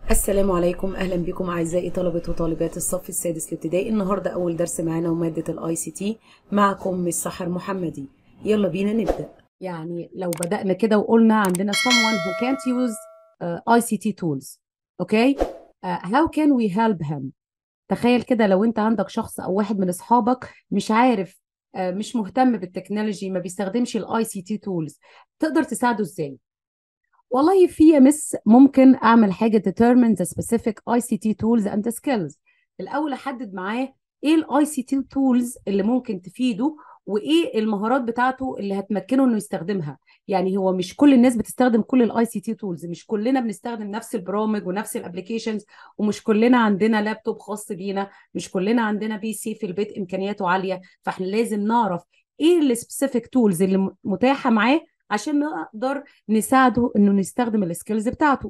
السلام عليكم اهلا بكم اعزائي طلبه وطالبات الصف السادس الابتدائي النهارده اول درس معانا وماده الاي سي تي معكم مس سحر محمدي يلا بينا نبدا يعني لو بدانا كده وقلنا عندنا someone who can't use uh, ICT tools okay uh, how can we help him تخيل كده لو انت عندك شخص او واحد من اصحابك مش عارف uh, مش مهتم بالتكنولوجي ما بيستخدمش الاي سي تي تولز تقدر تساعده ازاي والله في يا مس ممكن اعمل حاجه determine the specific ICT tools and the skills الاول احدد معاه ايه الاي سي تي تولز اللي ممكن تفيده وايه المهارات بتاعته اللي هتمكنه انه يستخدمها يعني هو مش كل الناس بتستخدم كل الاي سي تي تولز مش كلنا بنستخدم نفس البرامج ونفس الابلكيشنز ومش كلنا عندنا لابتوب خاص بينا مش كلنا عندنا بي سي في البيت امكانياته عاليه فاحنا لازم نعرف ايه السبيسيفيك تولز اللي متاحه معاه عشان نقدر نساعده انه نستخدم السكيلز بتاعته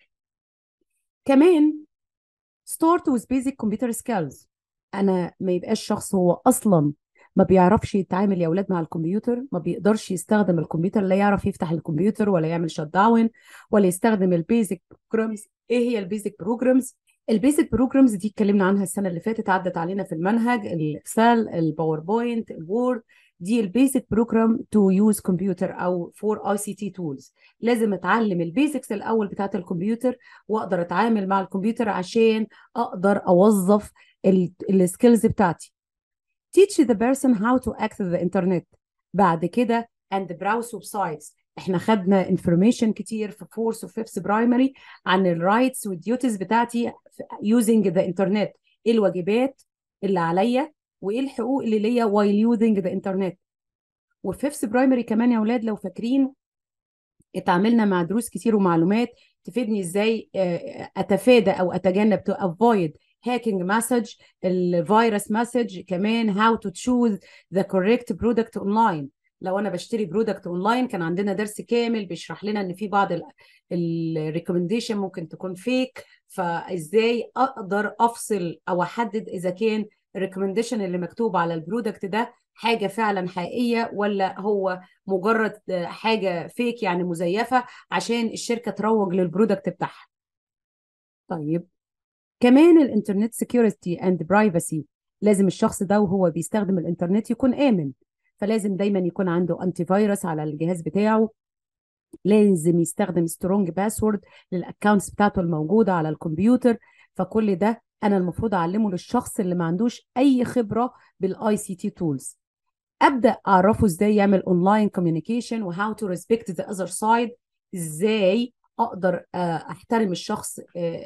كمان start with basic computer skills انا ما يبقاش شخص هو اصلا ما بيعرفش يتعامل يا اولاد مع الكمبيوتر ما بيقدرش يستخدم الكمبيوتر لا يعرف يفتح الكمبيوتر ولا يعمل شت داون ولا يستخدم البيزك بروجرامز ايه هي البيزك بروجرامز البيزك بروجرامز دي اتكلمنا عنها السنه اللي فاتت عدت علينا في المنهج الاكسل الباوربوينت الوورد دي البيزك بروجرام تو يوز كمبيوتر او فور اي سي تي تولز لازم اتعلم البيزكس الاول بتاعت الكمبيوتر واقدر اتعامل مع الكمبيوتر عشان اقدر اوظف السكيلز بتاعتي teach the person how to access the internet بعد كده and browse websites احنا خدنا information كتير في فورث وفيفث برايمري عن الرايتس والديوتيز بتاعتي using the internet ايه الواجبات اللي عليا وايه الحقوق اللي ليا while using the internet وفيفث برايمري كمان يا اولاد لو فاكرين اتعاملنا مع دروس كتير ومعلومات تفيدني ازاي اتفادى او اتجنب to avoid hacking message الفيروس مسج كمان how to choose the correct product online لو انا بشتري برودكت اونلاين كان عندنا درس كامل بيشرح لنا ان في بعض الريكومنديشن ممكن تكون فيك فازاي اقدر افصل او احدد اذا كان الريكومنديشن اللي مكتوب على البرودكت ده حاجه فعلا حقيقيه ولا هو مجرد حاجه فيك يعني مزيفه عشان الشركه تروج للبرودكت بتاعها طيب كمان الانترنت سكيورتي اند برايفسي لازم الشخص ده وهو بيستخدم الانترنت يكون امن فلازم دايما يكون عنده انتي فيروس على الجهاز بتاعه لازم يستخدم سترونج باسورد للاكونتس بتاعته الموجوده على الكمبيوتر فكل ده انا المفروض اعلمه للشخص اللي ما عندوش اي خبره بالاي سي تي تولز ابدا اعرفه ازاي يعمل اونلاين كوميونيكيشن وهاو تو ريسبكت ذا اذر سايد ازاي اقدر احترم الشخص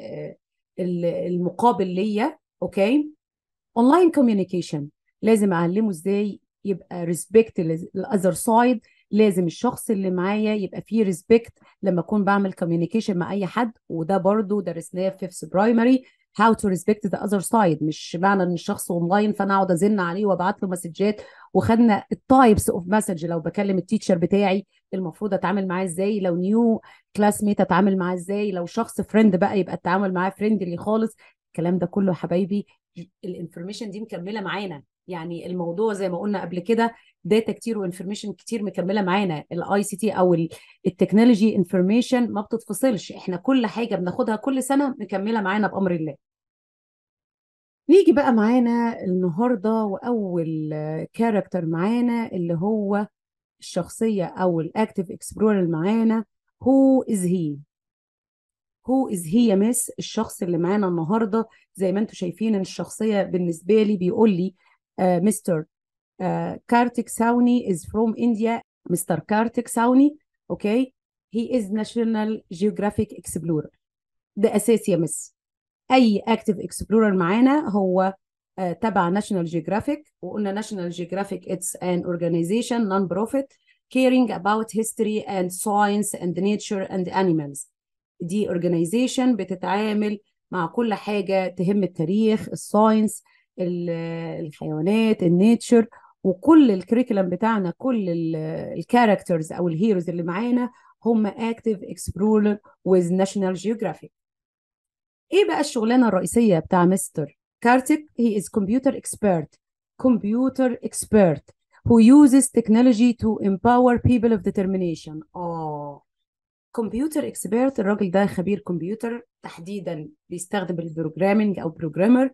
المقابل ليا اوكي اونلاين كوميونيكيشن لازم اعلمه ازاي يبقى ريسبكت الاذر سايد لازم الشخص اللي معايا يبقى فيه ريسبكت لما اكون بعمل كوميونيكيشن مع اي حد وده برضو درسناه في فيفث برايمري how to respect the other side مش معنى ان الشخص اونلاين فانا اقعد ازن عليه وابعت له مسجات وخدنا التايبس اوف مسج لو بكلم التيتشر بتاعي المفروض اتعامل معاه ازاي لو نيو كلاس ميت اتعامل معاه ازاي لو شخص فريند بقى يبقى التعامل معاه فريندلي خالص الكلام ده كله يا حبايبي الانفورميشن دي مكمله معانا يعني الموضوع زي ما قلنا قبل كده داتا كتير وانفورميشن كتير مكمله معانا الاي سي تي او التكنولوجي انفورميشن ما بتتفصلش احنا كل حاجه بناخدها كل سنه مكمله معانا بامر الله نيجي بقى معانا النهارده واول كاركتر معانا اللي هو الشخصيه او الاكتيف اكسبلورر اللي معانا هو از هي هو از هي يا مس الشخص اللي معانا النهارده زي ما انتم شايفين ان الشخصيه بالنسبه لي بيقول لي مستر كارتيك ساوني is from India مستر كارتيك ساوني اوكي he is national geographic explorer ده اساسي يا مس اي اكتيف اكسبلورر معانا هو uh, تبع ناشونال جيوغرافيك وقلنا ناشونال جيوغرافيك اتس ان اورجانيزيشن نون بروفيت caring about history and science and nature and animals دي اورجانيزيشن بتتعامل مع كل حاجه تهم التاريخ الساينس الحيوانات النيتشر وكل الكريكولم بتاعنا كل الكاركترز او الهيروز اللي معانا هم اكتيف اكسبلورر with ناشونال جيوغرافيك ايه بقى الشغلانه الرئيسيه بتاع مستر كارتيك he is computer expert computer expert who uses technology to empower people of determination اه كمبيوتر اكسبيرت الراجل ده خبير كمبيوتر تحديدا بيستخدم البروجرامينج او بروجرامر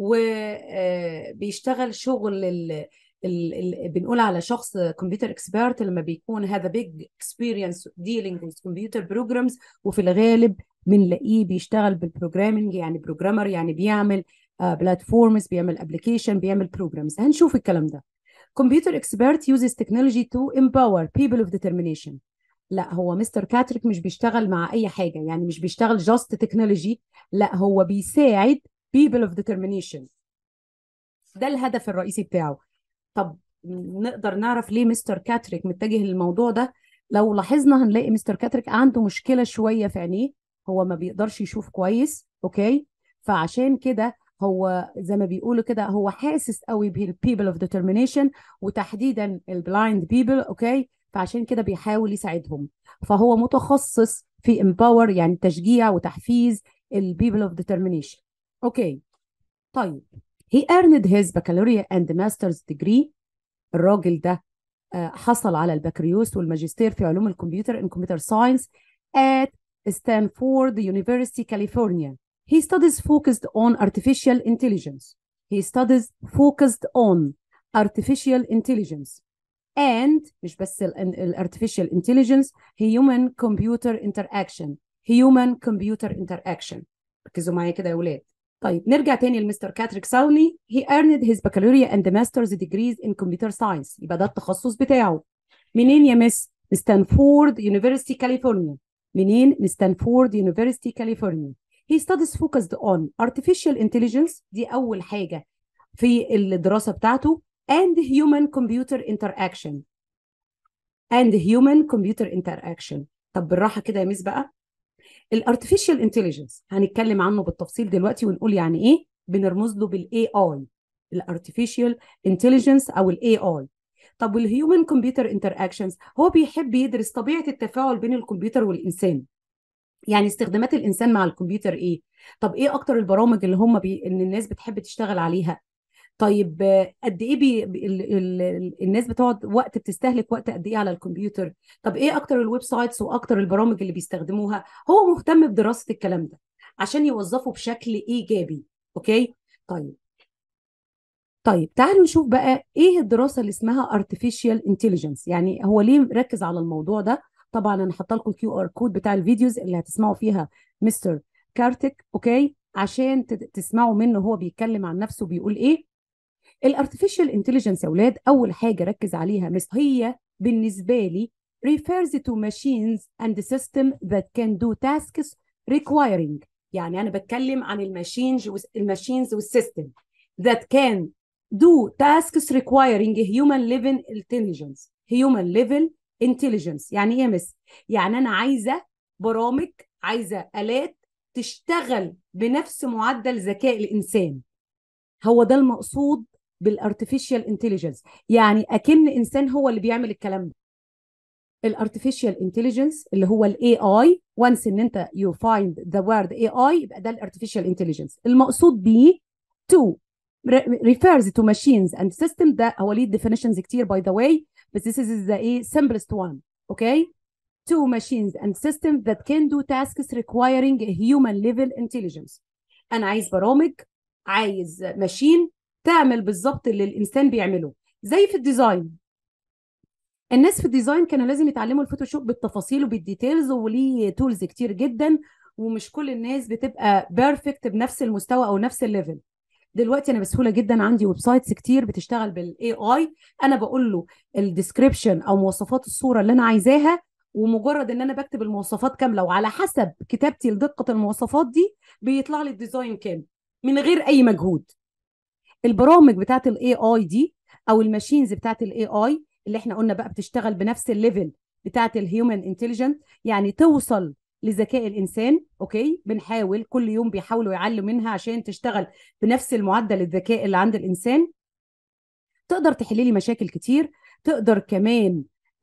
وبيشتغل شغل ال ال ال بنقول على شخص كمبيوتر اكسبيرت لما بيكون هذا بيج اكسبيرينس ديلينج with كمبيوتر بروجرامز وفي الغالب بنلاقيه بيشتغل بالبروجرامينج يعني بروجرامر يعني بيعمل بلاتفورمز uh, بيعمل ابلكيشن بيعمل بروجرامز هنشوف الكلام ده كمبيوتر اكسبيرت uses technology to empower people of determination لا هو مستر كاتريك مش بيشتغل مع اي حاجه يعني مش بيشتغل جاست تكنولوجي لا هو بيساعد people of determination ده الهدف الرئيسي بتاعه طب نقدر نعرف ليه مستر كاتريك متجه للموضوع ده لو لاحظنا هنلاقي مستر كاتريك عنده مشكله شويه في عينيه هو ما بيقدرش يشوف كويس اوكي فعشان كده هو زي ما بيقولوا كده هو حاسس قوي بالبيبل اوف ديترمينيشن وتحديدا البلايند بيبل اوكي فعشان كده بيحاول يساعدهم فهو متخصص في امباور يعني تشجيع وتحفيز البيبل اوف ديترمينيشن اوكي طيب he earned his baccalaureate and master's degree الراجل ده حصل على البكالوريوس والماجستير في علوم الكمبيوتر in computer science at Stanford University, California. He studies focused on artificial intelligence. He studies focused on artificial intelligence. And مش بس ال artificial intelligence human computer interaction human computer interaction ركزوا معايا كده يا ولاد طيب نرجع تاني لمستر كاتريك ساوني he earned his baccalaureate and master's degrees in computer science يبقى ده التخصص بتاعه منين يا مس ستانفورد يونيفرسيتي كاليفورنيا منين ستانفورد يونيفرسيتي كاليفورنيا he studies focused on artificial intelligence دي أول حاجة في الدراسة بتاعته and human computer interaction and human computer interaction طب بالراحة كده يا مس بقى الارتفيشال انتليجنس هنتكلم عنه بالتفصيل دلوقتي ونقول يعني ايه بنرمز له بالاي اي الارتفيشال انتليجنس او الاي اي طب والهيومن كمبيوتر انتراكشنز هو بيحب يدرس طبيعه التفاعل بين الكمبيوتر والانسان يعني استخدامات الانسان مع الكمبيوتر ايه طب ايه اكتر البرامج اللي هم بي... ان الناس بتحب تشتغل عليها طيب قد ايه بي... ال... ال... الناس بتقعد وقت بتستهلك وقت قد ايه على الكمبيوتر طب ايه اكتر الويب سايتس واكتر البرامج اللي بيستخدموها هو مهتم بدراسه الكلام ده عشان يوظفه بشكل ايجابي اوكي طيب طيب تعالوا نشوف بقى ايه الدراسه اللي اسمها artificial intelligence يعني هو ليه ركز على الموضوع ده طبعا انا حاطه لكم الكيو ار كود بتاع الفيديوز اللي هتسمعوا فيها مستر كارتك اوكي عشان تسمعوا منه هو بيتكلم عن نفسه بيقول ايه الارتفيشال انتليجنس يا اولاد اول حاجه ركز عليها مس هي بالنسبه لي refers to machines and system that can do tasks requiring يعني انا بتكلم عن الماشينز الماشينز والسيستم that can do tasks requiring human level intelligence human level intelligence يعني ايه يا مس يعني انا عايزه برامج عايزه الات تشتغل بنفس معدل ذكاء الانسان هو ده المقصود بالارتفيشال انتليجنس يعني اكن انسان هو اللي بيعمل الكلام ده الارتفيشال انتليجنس اللي هو الاي اي وانس ان انت يو فايند ذا وورد اي اي يبقى ده الارتفيشال انتليجنس المقصود بيه تو refers to machines and system ده هو ليه definitions كتير by the way بس this is the ايه simplest one okay to machines and systems that can do tasks requiring human level intelligence انا عايز برامج عايز ماشين تعمل بالظبط اللي الانسان بيعمله زي في الديزاين الناس في الديزاين كانوا لازم يتعلموا الفوتوشوب بالتفاصيل وبالديتيلز وليه تولز كتير جدا ومش كل الناس بتبقى بيرفكت بنفس المستوى او نفس الليفل دلوقتي انا بسهوله جدا عندي ويب سايتس كتير بتشتغل بالاي اي انا بقول له الديسكريبشن او مواصفات الصوره اللي انا عايزاها ومجرد ان انا بكتب المواصفات كامله وعلى حسب كتابتي لدقه المواصفات دي بيطلع لي الديزاين كامل من غير اي مجهود البرامج بتاعت الاي اي دي او الماشينز بتاعت الاي اي اللي احنا قلنا بقى بتشتغل بنفس الليفل بتاعت الهيومن انتليجنت يعني توصل لذكاء الانسان اوكي بنحاول كل يوم بيحاولوا يعلوا منها عشان تشتغل بنفس المعدل الذكاء اللي عند الانسان تقدر تحل لي مشاكل كتير تقدر كمان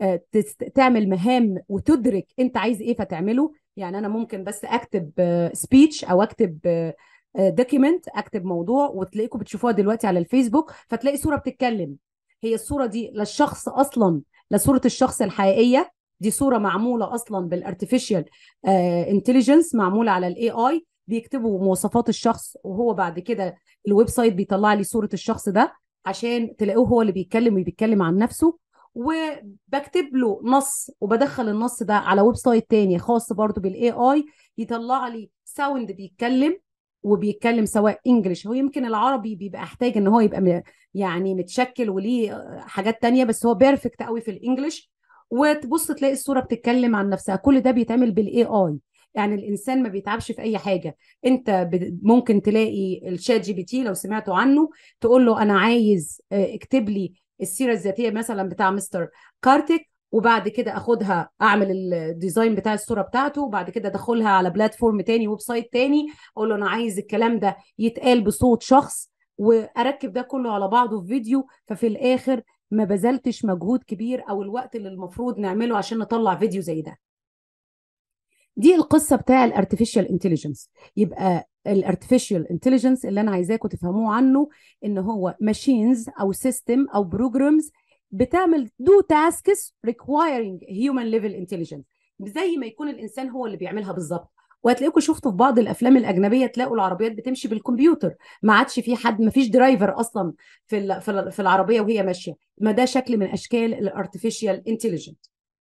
تعمل مهام وتدرك انت عايز ايه فتعمله يعني انا ممكن بس اكتب سبيتش او اكتب دوكيمنت اكتب موضوع وتلاقيكم بتشوفوها دلوقتي على الفيسبوك فتلاقي صوره بتتكلم هي الصوره دي لا الشخص اصلا لا صوره الشخص الحقيقيه دي صوره معموله اصلا بالارتفيشال انتليجنس معموله على الاي اي بيكتبوا مواصفات الشخص وهو بعد كده الويب سايت بيطلع لي صوره الشخص ده عشان تلاقوه هو اللي بيتكلم وبيتكلم عن نفسه وبكتب له نص وبدخل النص ده على ويب سايت تاني خاص برضو بالاي اي يطلع لي ساوند بيتكلم وبيتكلم سواء انجلش هو يمكن العربي بيبقى احتاج ان هو يبقى يعني متشكل وليه حاجات تانية بس هو بيرفكت قوي في الانجليش وتبص تلاقي الصوره بتتكلم عن نفسها كل ده بيتعمل بالاي اي يعني الانسان ما بيتعبش في اي حاجه انت ممكن تلاقي الشات جي بي تي لو سمعتوا عنه تقول له انا عايز اكتب لي السيره الذاتيه مثلا بتاع مستر كارتك وبعد كده اخدها اعمل الديزاين بتاع الصوره بتاعته وبعد كده ادخلها على بلاتفورم تاني ويب سايت تاني اقول له انا عايز الكلام ده يتقال بصوت شخص واركب ده كله على بعضه في فيديو ففي الاخر ما بذلتش مجهود كبير او الوقت اللي المفروض نعمله عشان نطلع فيديو زي ده دي القصه بتاع الارتفيشال انتليجنس يبقى الارتفيشال انتليجنس اللي انا عايزاكم تفهموه عنه ان هو ماشينز او سيستم او بروجرامز بتعمل دو تاسكس ريكوايرنج هيومن ليفل انتليجنس زي ما يكون الانسان هو اللي بيعملها بالظبط وهتلاقيكم شفتوا في بعض الافلام الاجنبيه تلاقوا العربيات بتمشي بالكمبيوتر ما عادش في حد ما فيش درايفر اصلا في في العربيه وهي ماشيه ما ده شكل من اشكال الارتفيشال انتليجنس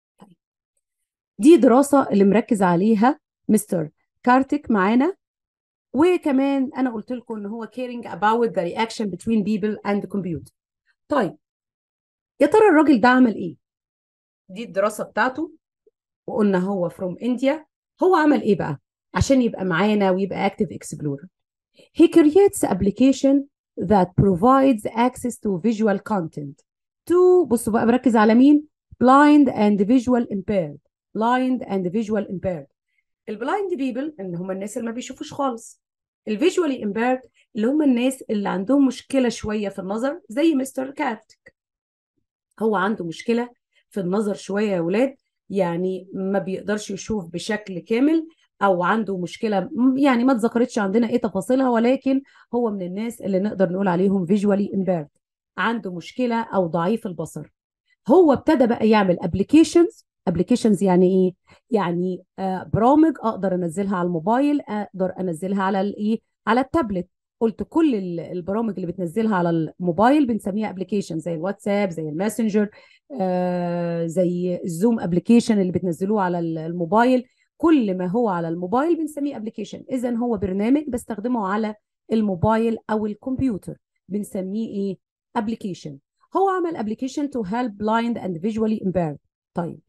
دي دراسه اللي مركز عليها مستر كارتك معانا وكمان انا قلت لكم ان هو caring about the reaction between people and the computer طيب يا ترى الراجل ده عمل ايه دي الدراسه بتاعته وقلنا هو from India هو عمل ايه بقى عشان يبقى معانا ويبقى active explorer he creates application that provides access to visual content to بصوا بقى بركز على مين blind and visual impaired blind and visual impaired البلايند بيبل اللي هم الناس اللي ما بيشوفوش خالص الفيجوالي امبيرد اللي هم الناس اللي عندهم مشكله شويه في النظر زي مستر كارتك هو عنده مشكله في النظر شويه يا ولاد يعني ما بيقدرش يشوف بشكل كامل او عنده مشكله يعني ما اتذكرتش عندنا ايه تفاصيلها ولكن هو من الناس اللي نقدر نقول عليهم فيجوالي امبيرد عنده مشكله او ضعيف البصر هو ابتدى بقى يعمل ابلكيشنز ابلكيشنز يعني ايه يعني آه برامج اقدر انزلها على الموبايل اقدر انزلها على الايه على التابلت قلت كل البرامج اللي بتنزلها على الموبايل بنسميها ابلكيشن زي الواتساب زي الماسنجر آه زي الزوم ابلكيشن اللي بتنزلوه على الموبايل كل ما هو على الموبايل بنسميه ابلكيشن اذا هو برنامج بستخدمه على الموبايل او الكمبيوتر بنسميه ايه ابلكيشن هو عمل ابلكيشن تو هيلب بلايند اند فيجوالي امبيرد طيب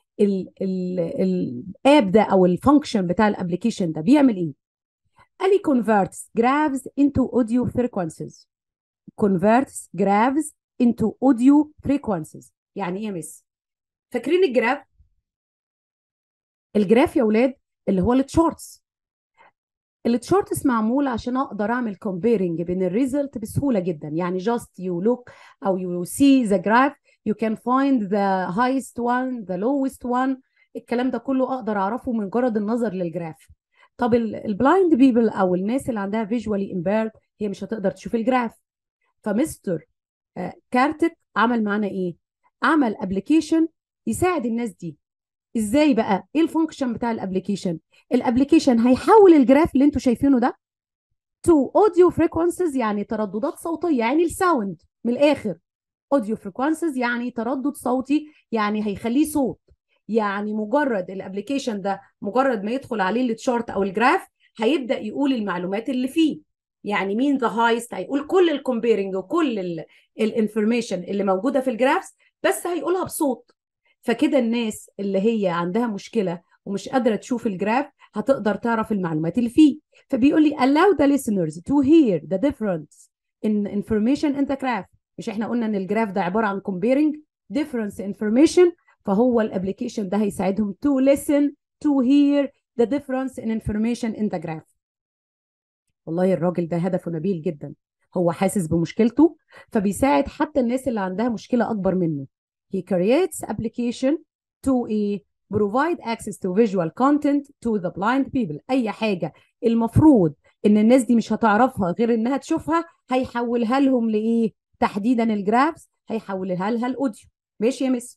الاب ده او الفانكشن بتاع الابلكيشن ده بيعمل ايه قال لي converts graphs into audio frequencies converts graphs into audio frequencies يعني ايه يا مس فاكرين الجراف الجراف يا اولاد اللي هو التشارتس التشارتس معمول عشان اقدر اعمل كومبيرنج بين الريزلت بسهوله جدا يعني just you look او you see the graph you can find the highest one the lowest one الكلام ده كله اقدر اعرفه من مجرد النظر للجراف طب البلايند بيبل او الناس اللي عندها فيجوالي امبيرد هي مش هتقدر تشوف الجراف فمستر كارتك عمل معانا ايه عمل ابلكيشن يساعد الناس دي ازاي بقى ايه الفانكشن بتاع الابلكيشن الابلكيشن هيحول الجراف اللي انتوا شايفينه ده تو اوديو فريكونسيز يعني ترددات صوتيه يعني الساوند من الاخر اوديو فريكونسيز يعني تردد صوتي يعني هيخليه صوت يعني مجرد الابلكيشن ده مجرد ما يدخل عليه التشارت او الجراف هيبدا يقول المعلومات اللي فيه يعني مين ذا هايست هيقول كل الكومبيرنج وكل الانفورميشن اللي موجوده في الجرافس بس هيقولها بصوت فكده الناس اللي هي عندها مشكله ومش قادره تشوف الجراف هتقدر تعرف المعلومات اللي فيه فبيقول لي allow the listeners to hear the difference in information in the graph مش احنا قلنا ان الجراف ده عباره عن comparing difference information فهو الابلكيشن ده هيساعدهم to listen to hear the difference in information in the graph والله الراجل ده هدفه نبيل جدا هو حاسس بمشكلته فبيساعد حتى الناس اللي عندها مشكلة أكبر منه he creates application to a provide access to visual content to the blind people أي حاجة المفروض إن الناس دي مش هتعرفها غير إنها تشوفها هيحولها لهم لإيه تحديدا الجرافس هيحولها لها الأوديو ماشي يا مس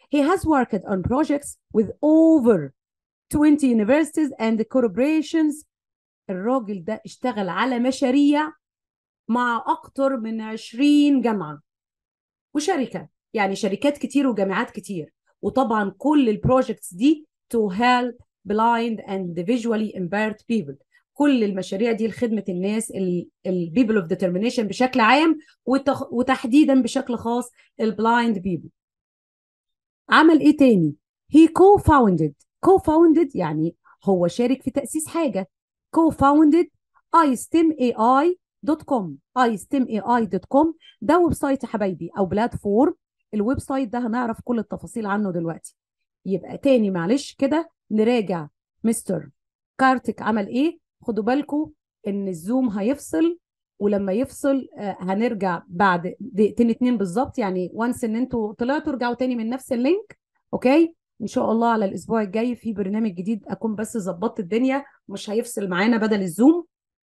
he has worked on projects with over 20 universities and corporations الراجل ده اشتغل على مشاريع مع أكتر من 20 جامعة وشركة يعني شركات كتير وجامعات كتير وطبعا كل البروجكتس دي to help blind and visually impaired people كل المشاريع دي لخدمة الناس ال people of determination بشكل عام وتخ- وتحديدا بشكل خاص البلايند people عمل ايه تاني he co-founded co-founded يعني هو شارك في تأسيس حاجة co-founded istemai.com istemai.com ده ويب سايت يا حبايبي او بلاتفورم الويب سايت ده هنعرف كل التفاصيل عنه دلوقتي يبقى تاني معلش كده نراجع مستر كارتك عمل ايه خدوا بالكم ان الزوم هيفصل ولما يفصل آه، هنرجع بعد دقيقتين اتنين بالظبط يعني وانس ان انتوا طلعتوا ارجعوا تاني من نفس اللينك اوكي ان شاء الله على الاسبوع الجاي في برنامج جديد اكون بس ظبطت الدنيا مش هيفصل معانا بدل الزوم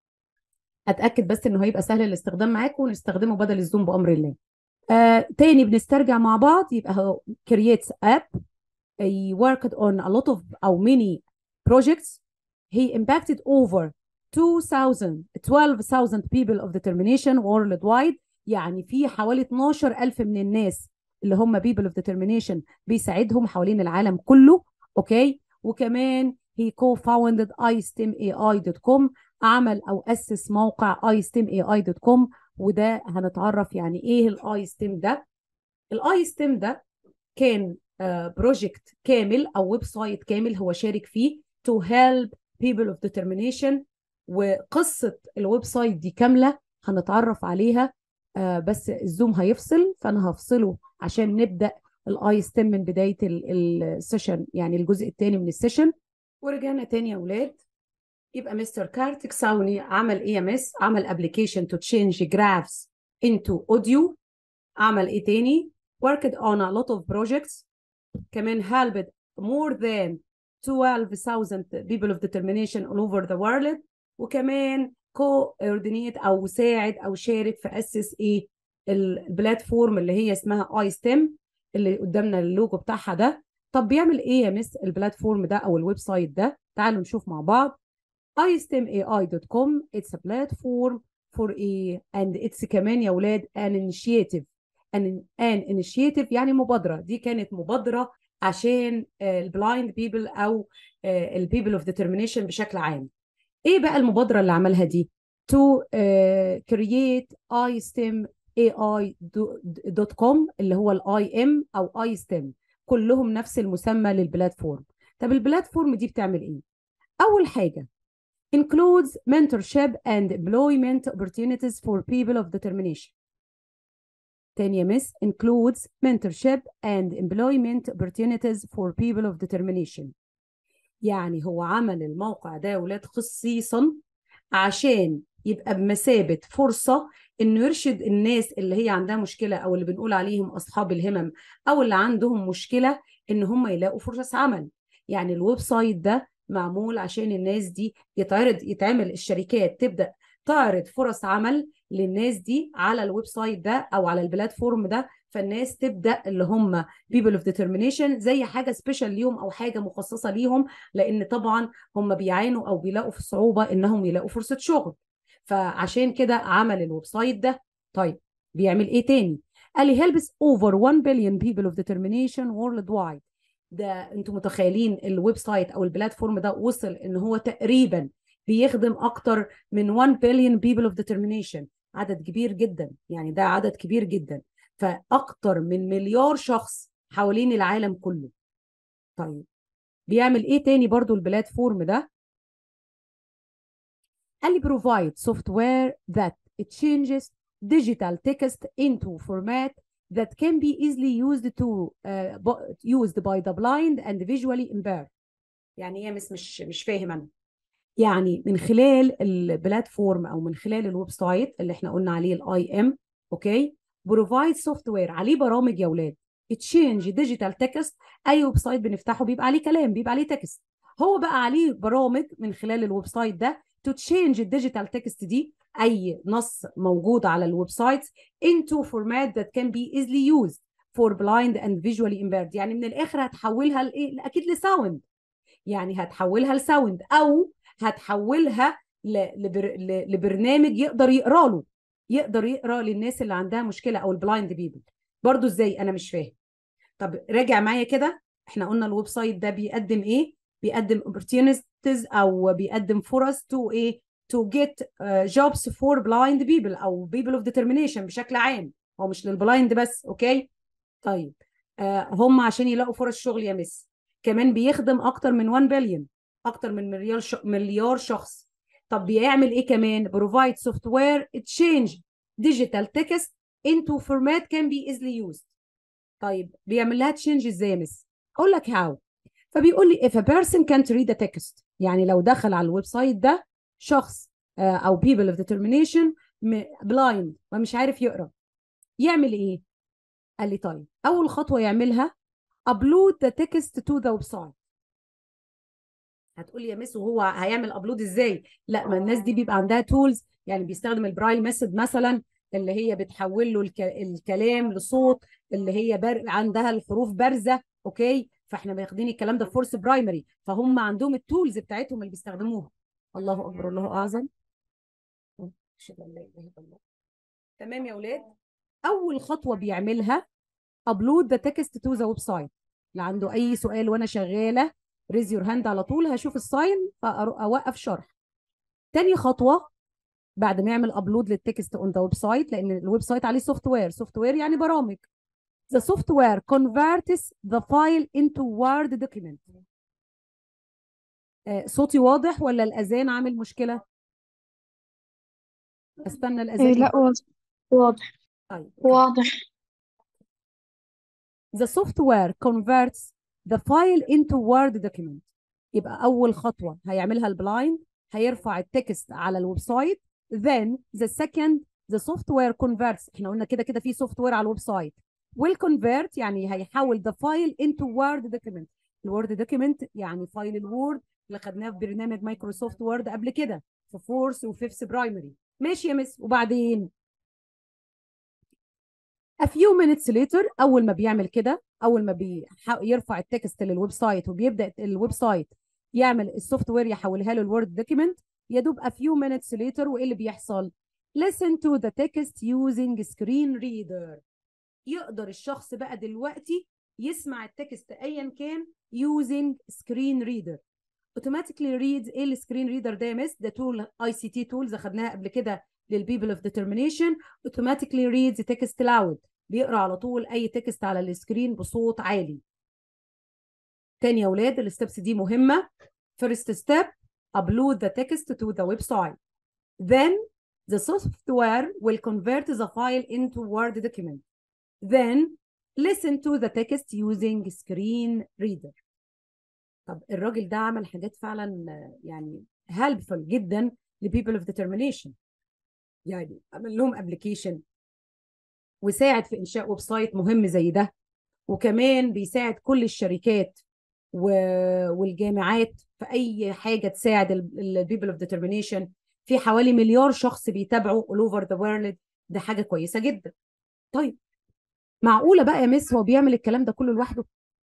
اتاكد بس انه هيبقى سهل الاستخدام معاكم ونستخدمه بدل الزوم بامر الله آه تاني بنسترجع مع بعض يبقى هو creates app he worked on a lot of او many projects he impacted over 2000 12,000 people of determination worldwide يعني في حوالي 12,000 من الناس اللي هم people of determination بيساعدهم حوالين العالم كله اوكي وكمان he co-founded istemai.com عمل او اسس موقع istemai.com وده هنتعرف يعني ايه الاي ستيم ده الاي ستيم ده كان بروجكت كامل او ويب سايت كامل هو شارك فيه to help people of determination وقصة الويب سايت دي كاملة هنتعرف عليها آه، بس الزوم هيفصل فانا هفصله عشان نبدأ الاي ستيم من بداية السيشن يعني الجزء الثاني من السيشن ورجعنا تاني يا اولاد يبقى مستر كارتك ساوني عمل ايه يا مس عمل ابلكيشن تو تشينج جرافز انتو اوديو عمل ايه تاني worked on a lot of projects كمان helped more than 12,000 people of determination all over the world وكمان coordinate او ساعد او شارك في اسس ايه البلاتفورم اللي هي اسمها اي ستيم اللي قدامنا اللوجو بتاعها ده طب بيعمل ايه يا مس البلاتفورم ده او الويب سايت ده تعالوا نشوف مع بعض istemai.com it's a platform for a and it's كمان يا ولاد an initiative an, an initiative يعني مبادرة دي كانت مبادرة عشان البلايند بيبل او البيبل اوف ديترمينيشن بشكل عام ايه بقى المبادرة اللي عملها دي to uh, create istem ai.com اللي هو الاي ام او اي ستيم كلهم نفس المسمى للبلاتفورم طب البلاتفورم دي بتعمل ايه اول حاجه includes mentorship and employment opportunities for people of determination تاني يا مس includes mentorship and employment opportunities for people of determination يعني هو عمل الموقع ده يا ولاد خصيصا عشان يبقى بمثابة فرصة انه يرشد الناس اللي هي عندها مشكلة او اللي بنقول عليهم اصحاب الهمم او اللي عندهم مشكلة ان هم يلاقوا فرص عمل يعني الويب سايت ده معمول عشان الناس دي يتعرض يتعمل الشركات تبدأ تعرض فرص عمل للناس دي على الويب سايت ده او على البلاتفورم ده فالناس تبدا اللي هم people of determination زي حاجه سبيشال ليهم او حاجه مخصصه ليهم لان طبعا هم بيعانوا او بيلاقوا في صعوبه انهم يلاقوا فرصه شغل فعشان كده عمل الويب سايت ده طيب بيعمل ايه تاني قال لي helps over 1 billion people of determination worldwide ده انتوا متخيلين الويب سايت او البلاتفورم ده وصل ان هو تقريبا بيخدم اكتر من 1 billion people of determination عدد كبير جدا يعني ده عدد كبير جدا فاكتر من مليار شخص حوالين العالم كله طيب بيعمل ايه تاني برضو البلاتفورم ده قال لي provide software that it changes digital text into format that can be easily used to uh, used by the blind and visually impaired يعني ايه يا مس مش مش فاهم انا يعني من خلال البلاتفورم او من خلال الويب سايت اللي احنا قلنا عليه الاي ام اوكي بروفايد سوفت وير عليه برامج يا اولاد تشينج ديجيتال تكست اي ويب سايت بنفتحه بيبقى عليه كلام بيبقى عليه تكست هو بقى عليه برامج من خلال الويب سايت ده تو تشينج الديجيتال تكست دي اي نص موجود على الويب سايت into format that can be easily used for blind and visually impaired يعني من الاخر هتحولها لايه اكيد لساوند يعني هتحولها لساوند او هتحولها ل- لبر... ل- لبرنامج يقدر يقرا له يقدر يقرا للناس اللي عندها مشكله او البلايند بيبل برضو ازاي انا مش فاهم طب راجع معايا كده احنا قلنا الويب سايت ده بيقدم ايه بيقدم opportunities او بيقدم فرص to ايه to get uh, jobs for blind people او people of determination بشكل عام هو مش للبلايند بس اوكي طيب آه هم عشان يلاقوا فرص شغل يا مس كمان بيخدم اكتر من 1 بليون اكتر من مليار ش... مليار شخص طب بيعمل ايه كمان provide software change digital text into format can be easily used طيب بيعمل لها تشينج ازاي يا مس اقول لك هاو فبيقول لي if a person can't read a text يعني لو دخل على الويب سايت ده شخص آه، او people of determination blind ومش عارف يقرا يعمل ايه قال لي طيب اول خطوه يعملها upload the text to the website هتقولي يا مس وهو هيعمل ابلود ازاي لا ما الناس دي بيبقى عندها تولز يعني بيستخدم البرايل ميثود مثلا اللي هي بتحول له الك... الكلام لصوت اللي هي بر... عندها الحروف بارزه اوكي فاحنا واخدين الكلام ده في فورس برايمري فهم عندهم التولز بتاعتهم اللي بيستخدموها الله اكبر الله اعظم أشهد أن لا إله إلا الله. تمام يا اولاد اول خطوه بيعملها ابلود ذا تكست تو ذا ويب سايت اللي عنده اي سؤال وانا شغاله ريز يور هاند على طول هشوف الساين فأر- اوقف شرح تاني خطوه بعد ما يعمل ابلود للتكست اون ذا ويب سايت لان الويب سايت عليه سوفت وير سوفت وير يعني برامج the software converts the file into word document آه، صوتي واضح ولا الاذان عامل مشكله استنى الاذان إيه لا واضح واضح طيب أوكي. واضح the software converts the file into word document يبقى اول خطوه هيعملها البلايند هيرفع التكست على الويب سايت then the second the software converts احنا قلنا كده كده في سوفت وير على الويب سايت will convert يعني هيحول the file into word document الوورد دوكيمنت يعني فايل الوورد اللي خدناه في برنامج مايكروسوفت وورد قبل كده في فورس وفيفث برايمري ماشي يا مس وبعدين a few minutes later اول ما بيعمل كده اول ما بيرفع التكست للويب سايت وبيبدا الويب سايت يعمل السوفت وير يحولها له الوورد دوكيمنت يا دوب a few minutes later وايه اللي بيحصل listen to the text using screen reader يقدر الشخص بقى دلوقتي يسمع التكست ايا كان using screen reader automatically reads ايه السكرين ريدر ده يا مس ده تول اي سي تي تولز اخدناها قبل كده للبيبل اوف ديترمينيشن automatically reads text loud بيقرا على طول اي تكست على السكرين بصوت عالي تاني يا اولاد الستبس دي مهمه first step upload the text to the website then the software will convert the file into word document then listen to the text using screen reader طب الراجل ده عمل حاجات فعلا آه، يعني helpful جدا ل people of determination يعني عمل لهم ابلكيشن وساعد في انشاء ويب سايت مهم زي ده وكمان بيساعد كل الشركات و- والجامعات في اي حاجه تساعد البيبل اوف ديترمينيشن في حوالي مليار شخص بيتابعوا all over the world ده حاجه كويسه جدا طيب معقوله بقى يا مس هو بيعمل الكلام ده كله لوحده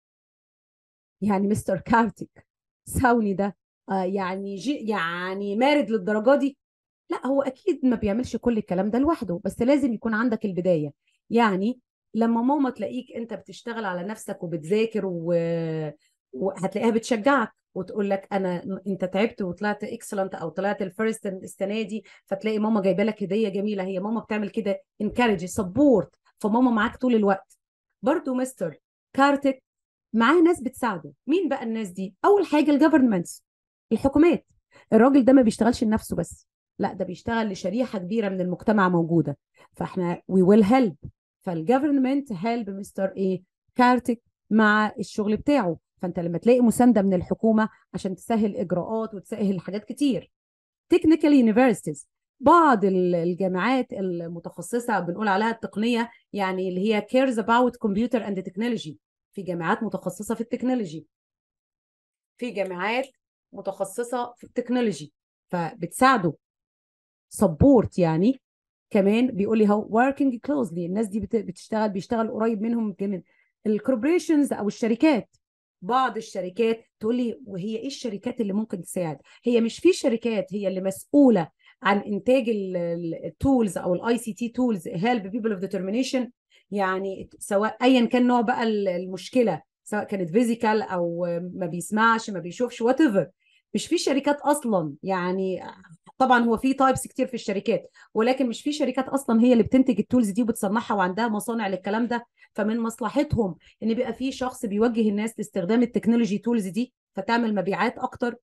يعني مستر كارتك ساوني ده آه يعني جي يعني مارد للدرجه دي لا هو اكيد ما بيعملش كل الكلام ده لوحده بس لازم يكون عندك البدايه يعني لما ماما تلاقيك انت بتشتغل على نفسك وبتذاكر و... وهتلاقيها بتشجعك وتقول لك انا انت تعبت وطلعت اكسلنت او طلعت الفيرست السنه دي فتلاقي ماما جايبه لك هديه جميله هي ماما بتعمل كده انكارج سبورت فماما معاك طول الوقت برضو مستر كارتك معاه ناس بتساعده مين بقى الناس دي اول حاجه الجفرمنتس الحكومات الراجل ده ما بيشتغلش لنفسه بس لا ده بيشتغل لشريحه كبيره من المجتمع موجوده فاحنا وي ويل هيلب فالجفرمنت هيلب مستر ايه كارتك مع الشغل بتاعه فانت لما تلاقي مسانده من الحكومه عشان تسهل اجراءات وتسهل حاجات كتير تكنيكال يونيفرسيتيز بعض ال- الجامعات المتخصصه بنقول عليها التقنيه يعني اللي هي cares about computer and technology في جامعات متخصصه في التكنولوجي في جامعات متخصصه في التكنولوجي فبتساعده سبورت يعني كمان بيقول لي هو working closely الناس دي بت- بتشتغل بيشتغل قريب منهم كمان الكوربريشنز او الشركات بعض الشركات تقول لي وهي ايه الشركات اللي ممكن تساعد هي مش في شركات هي اللي مسؤوله عن انتاج التولز او الاي سي تي تولز هيلب بيبل اوف ديترمينيشن يعني سواء ايا كان نوع بقى ال- المشكله سواء كانت فيزيكال او ما بيسمعش ما بيشوفش وات ايفر مش في شركات اصلا يعني طبعا هو في تايبس كتير في الشركات ولكن مش في شركات اصلا هي اللي بتنتج التولز دي وبتصنعها وعندها مصانع للكلام ده فمن مصلحتهم ان يبقى في شخص بيوجه الناس لاستخدام التكنولوجي تولز دي فتعمل مبيعات اكتر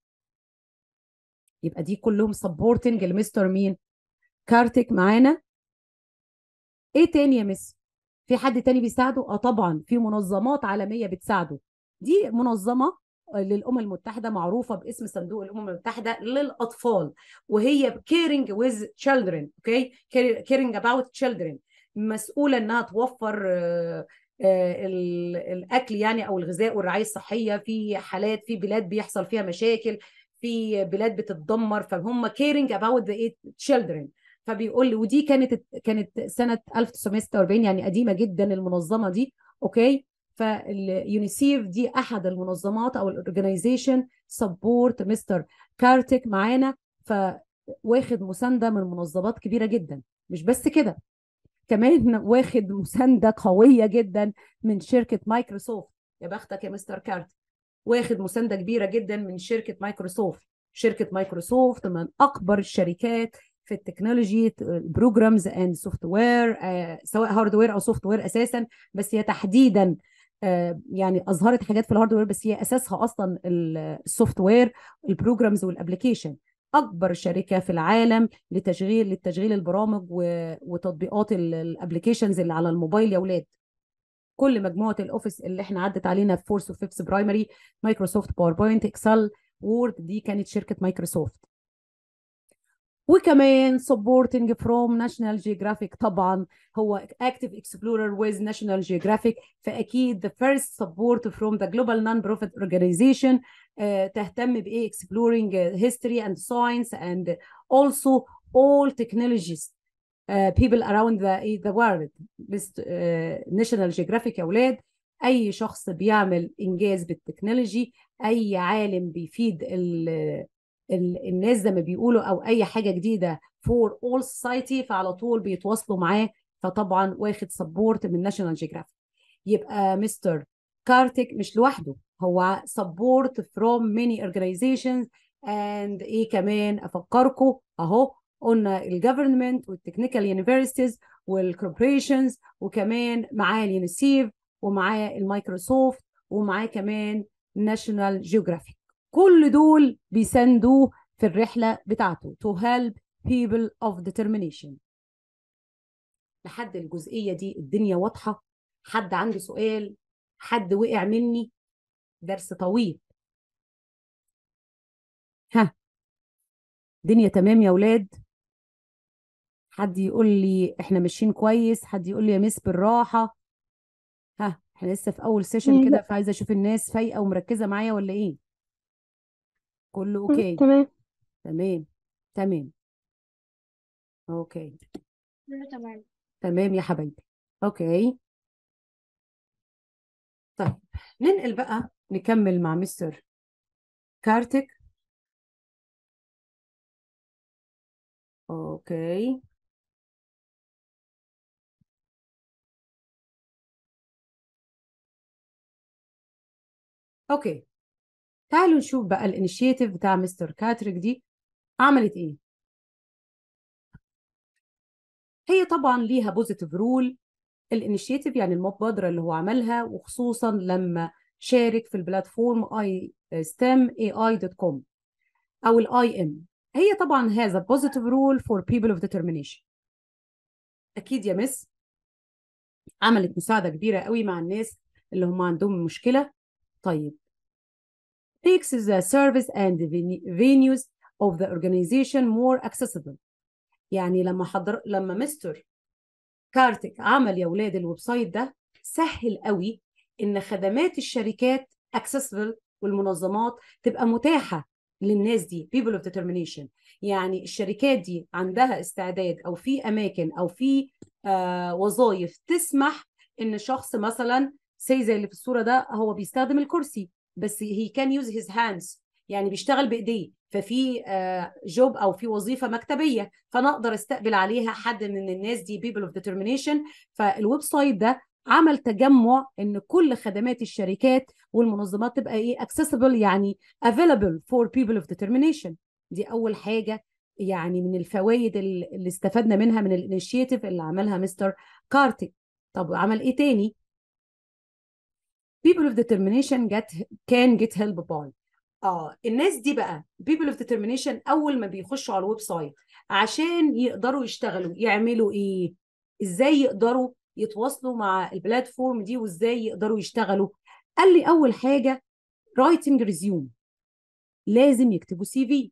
يبقى دي كلهم سبورتنج لمستر مين كارتك معانا ايه تاني يا مس في حد تاني بيساعده اه طبعا في منظمات عالميه بتساعده دي منظمه للامم المتحده معروفه باسم صندوق الامم المتحده للاطفال وهي caring with children اوكي caring about children مسؤوله انها توفر آه، آه، ال- الاكل يعني او الغذاء والرعايه الصحيه في حالات في بلاد بيحصل فيها مشاكل في بلاد بتتدمر فهم caring about the children فبيقول لي ودي كانت كانت سنه 1946 يعني قديمه جدا المنظمه دي اوكي فاليونيسيف دي احد المنظمات او الاورجنايزيشن سبورت مستر كارتك معانا فواخد مسانده من منظمات كبيره جدا مش بس كده كمان واخد مسانده قويه جدا من شركه مايكروسوفت يا بختك يا مستر كارتك واخد مسانده كبيره جدا من شركه مايكروسوفت شركه مايكروسوفت من اكبر الشركات في التكنولوجي بروجرامز اند سوفت وير سواء هاردوير او سوفت وير اساسا بس هي تحديدا آه، يعني اظهرت حاجات في الهاردوير بس هي اساسها اصلا السوفت وير البروجرامز والابلكيشن اكبر شركه في العالم لتشغيل لتشغيل البرامج و- وتطبيقات الابلكيشنز اللي على الموبايل يا اولاد كل مجموعه الاوفيس اللي احنا عدت علينا في فورس وفيفث برايمري مايكروسوفت باوربوينت اكسل وورد دي كانت شركه مايكروسوفت وكمان supporting from National Geographic طبعا هو active explorer with National Geographic فأكيد the first support from the global non-profit organization آه، تهتم بإيه exploring history and science and also all technologies uh, people around the the world بس uh, National Geographic يا أولاد أي شخص بيعمل إنجاز بالتكنولوجي أي عالم بيفيد ال ال- الناس زي ما بيقولوا او اي حاجه جديده فور اول سوسايتي فعلى طول بيتواصلوا معاه فطبعا واخد سبورت من ناشونال جيوغرافيك يبقى مستر كارتك مش لوحده هو سبورت فروم ماني اورجانيزيشنز اند ايه كمان افكركم اهو قلنا الجفرمنت والتكنيكال يونيفرسيتيز والكوربريشنز وكمان معاه اليونيسيف ومعاه المايكروسوفت ومعاه كمان ناشونال جيوغرافيك كل دول بيساندوه في الرحلة بتاعته to help people of determination لحد الجزئية دي الدنيا واضحة حد عنده سؤال حد وقع مني درس طويل ها دنيا تمام يا ولاد حد يقول لي احنا ماشيين كويس حد يقول لي يا مس بالراحة ها احنا لسه في اول سيشن كده لا فعايزة اشوف الناس فايقة ومركزة معايا ولا ايه كله اوكي تمام تمام تمام اوكي تمام تمام يا حبايبي اوكي طيب ننقل بقى نكمل مع مستر كارتك اوكي اوكي تعالوا نشوف بقى الانيشيتيف بتاع مستر كاتريك دي عملت ايه هي طبعا ليها بوزيتيف رول الانيشيتيف يعني المبادره اللي هو عملها وخصوصا لما شارك في البلاتفورم اي ستيم اي اي دوت كوم او الاي ام هي طبعا هذا بوزيتيف رول فور بيبل اوف ديترمينيشن اكيد يا مس عملت مساعده كبيره قوي مع الناس اللي هم عندهم مشكله طيب makes the service and the vene- venues of the organization more accessible يعني لما حضر لما مستر كارتك عمل يا ولاد الويب سايت ده سهل قوي ان خدمات الشركات accessible والمنظمات تبقى متاحه للناس دي people of determination يعني الشركات دي عندها استعداد او في اماكن او في آه وظائف تسمح ان شخص مثلا سي زي اللي في الصوره ده هو بيستخدم الكرسي بس هي كان يوز هيز هاندز يعني بيشتغل بايديه ففي آه جوب او في وظيفه مكتبيه فانا اقدر استقبل عليها حد من الناس دي people of determination فالويب سايت ده عمل تجمع ان كل خدمات الشركات والمنظمات تبقى ايه accessible يعني available for people of determination دي اول حاجه يعني من الفوائد اللي استفدنا منها من الانيشيتيف اللي عملها مستر كارتك طب عمل ايه تاني people of determination get can get help by اه الناس دي بقى people of determination اول ما بيخشوا على الويب سايت عشان يقدروا يشتغلوا يعملوا ايه ازاي يقدروا يتواصلوا مع البلاتفورم دي وازاي يقدروا يشتغلوا قال لي اول حاجه رايتنج ريزيوم لازم يكتبوا سي في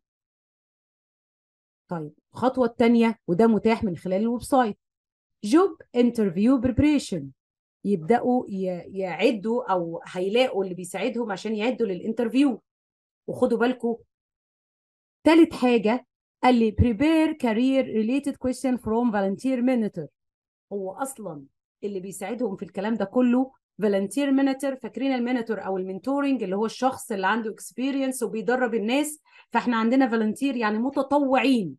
طيب الخطوه الثانيه وده متاح من خلال الويب سايت جوب انترفيو بريبريشن يبداوا يعدوا او هيلاقوا اللي بيساعدهم عشان يعدوا للانترفيو وخدوا بالكم ثالث حاجه قال لي prepare career related question from volunteer monitor هو اصلا اللي بيساعدهم في الكلام ده كله فالنتير مينيتور فاكرين المينيتور او المنتورنج اللي هو الشخص اللي عنده اكسبيرينس وبيدرب الناس فاحنا عندنا فالنتير يعني متطوعين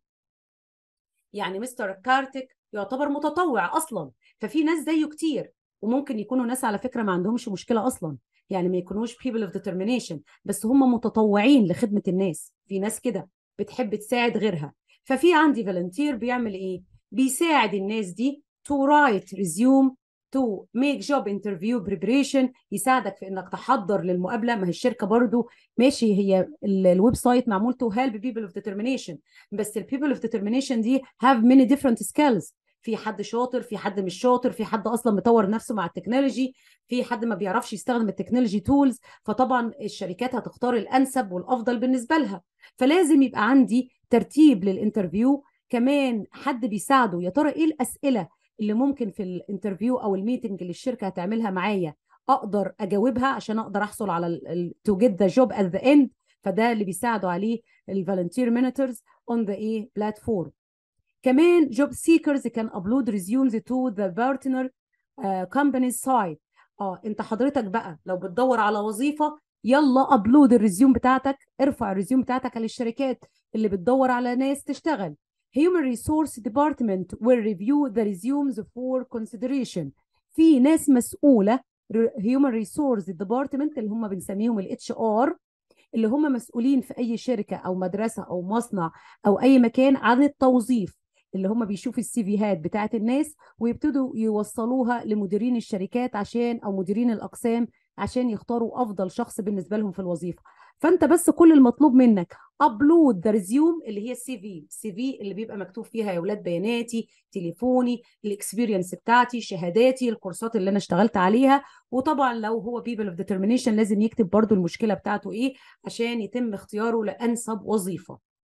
يعني مستر كارتك يعتبر متطوع اصلا ففي ناس زيه كتير وممكن يكونوا ناس على فكره ما عندهمش مشكله اصلا يعني ما يكونوش people of determination بس هم متطوعين لخدمه الناس في ناس كده بتحب تساعد غيرها ففي عندي فالنتير بيعمل ايه بيساعد الناس دي to write resume to make job interview preparation يساعدك في انك تحضر للمقابله ما هي الشركه برضو ماشي هي الويب سايت معمول to help people of determination بس ال people of determination دي have many different skills في حد شاطر في حد مش شاطر في حد اصلا مطور نفسه مع التكنولوجي في حد ما بيعرفش يستخدم التكنولوجي تولز فطبعا الشركات هتختار الانسب والافضل بالنسبه لها فلازم يبقى عندي ترتيب للانترفيو كمان حد بيساعده يا ترى ايه الاسئله اللي ممكن في الانترفيو او الميتنج اللي الشركه هتعملها معايا اقدر اجاوبها عشان اقدر احصل على تو جيت ذا جوب ات ذا اند فده اللي بيساعدوا عليه الفالنتير مينيتورز اون ذا ايه بلاتفورم كمان جوب سيكرز كان ابلود ريزيومز تو ذا بارتنر كومبانيز سايت اه انت حضرتك بقى لو بتدور على وظيفه يلا ابلود الريزيوم بتاعتك ارفع الريزيوم بتاعتك على الشركات اللي بتدور على ناس تشتغل Human Resource Department will review the resumes for consideration في ناس مسؤولة Human Resource Department اللي هم بنسميهم ال HR اللي هم مسؤولين في أي شركة أو مدرسة أو مصنع أو أي مكان عن التوظيف اللي هم بيشوفوا السي فيهات بتاعت الناس ويبتدوا يوصلوها لمديرين الشركات عشان أو مديرين الأقسام عشان يختاروا أفضل شخص بالنسبة لهم في الوظيفة فانت بس كل المطلوب منك ابلود ذا ريزيوم اللي هي السي في السي في اللي بيبقى مكتوب فيها يا اولاد بياناتي تليفوني الاكسبيرينس بتاعتي شهاداتي الكورسات اللي انا اشتغلت عليها وطبعا لو هو بيبل اوف ديترمينيشن لازم يكتب برضو المشكله بتاعته ايه عشان يتم اختياره لانسب وظيفه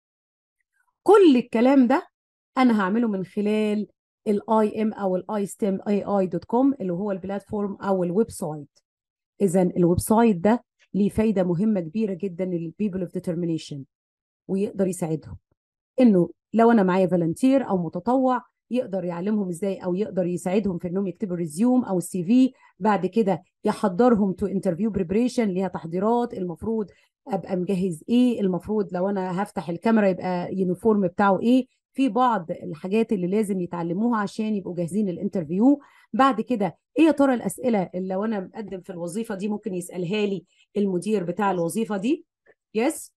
كل الكلام ده انا هعمله من خلال الاي ام او الاي ستيم اي اي دوت كوم اللي هو البلاتفورم او الويب سايت اذا الويب سايت ده ليه فايده مهمه كبيره جدا للبيبل اوف ديترمينيشن ويقدر يساعدهم انه لو انا معايا فالنتير او متطوع يقدر يعلمهم ازاي او يقدر يساعدهم في انهم يكتبوا الريزيوم او السي في بعد كده يحضرهم تو انترفيو بريبريشن ليها تحضيرات المفروض ابقى مجهز ايه المفروض لو انا هفتح الكاميرا يبقى يونيفورم بتاعه ايه في بعض الحاجات اللي لازم يتعلموها عشان يبقوا جاهزين للانترفيو بعد كده ايه يا ترى الاسئله اللي لو انا مقدم في الوظيفه دي ممكن يسالها لي المدير بتاع الوظيفه دي يس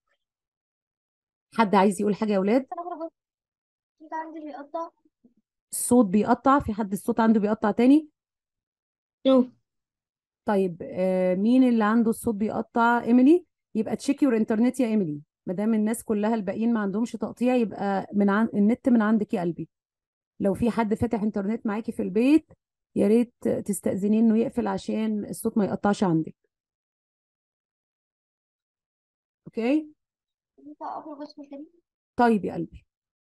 حد عايز يقول حاجه يا اولاد انت عندي بيقطع الصوت بيقطع في حد الصوت عنده بيقطع تاني نو طيب آه مين اللي عنده الصوت بيقطع ايميلي يبقى تشيك يور انترنت يا ايميلي ما دام الناس كلها الباقيين ما عندهمش تقطيع يبقى من عن... النت من عندك يا قلبي لو في حد فاتح انترنت معاكي في البيت يا ريت تستأذنيه انه يقفل عشان الصوت ما يقطعش عندك اوكي انت اخر بس تاني طيب يا قلبي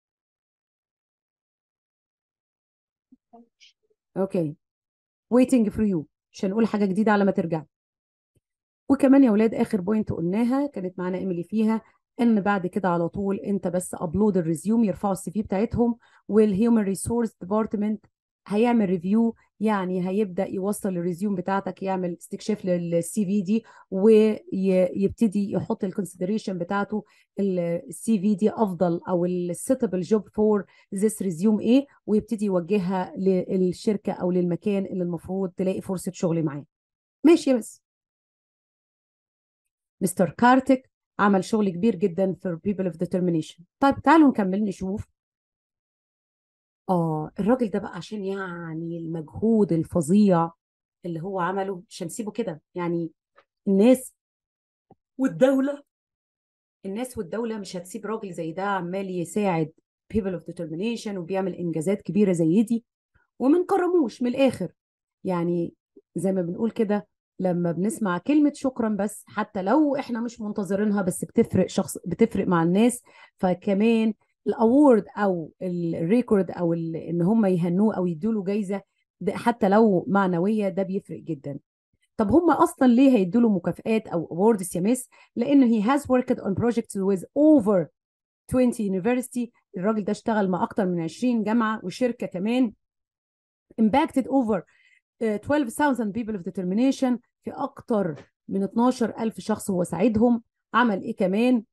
اوكي waiting for you مش هنقول حاجه جديده على ما ترجع وكمان يا ولاد اخر بوينت قلناها كانت معانا ايميلي فيها ان بعد كده على طول انت بس ابلود الريزيوم يرفعوا السي في بتاعتهم والهيومن ريسورس ديبارتمنت هيعمل ريفيو يعني هيبدا يوصل الريزيوم بتاعتك يعمل استكشاف للسي في دي ويبتدي يحط الكونسيدريشن بتاعته السي في دي افضل او السيتبل جوب فور ذس ريزيوم ايه ويبتدي يوجهها للشركه او للمكان اللي المفروض تلاقي فرصه شغل معاه ماشي يا بس مستر كارتك عمل شغل كبير جدا في people of determination طيب تعالوا نكمل نشوف اه الراجل ده بقى عشان يعني المجهود الفظيع اللي هو عمله مش هنسيبه كده يعني الناس والدولة الناس والدولة مش هتسيب راجل زي ده عمال يساعد people of determination وبيعمل إنجازات كبيرة زي دي وما نكرموش من الآخر يعني زي ما بنقول كده لما بنسمع كلمة شكرا بس حتى لو احنا مش منتظرينها بس بتفرق شخص بتفرق مع الناس فكمان الاورد او الريكورد او ال- ان هم يهنوه او يدوا له جايزه ده حتى لو معنويه ده بيفرق جدا طب هم اصلا ليه هيدوا له مكافآت او awards يا مس لانه he has worked on projects with over 20 university الراجل ده اشتغل مع اكتر من 20 جامعه وشركه كمان impacted over uh, 12,000 people of determination في اكتر من 12,000 شخص هو ساعدهم عمل ايه كمان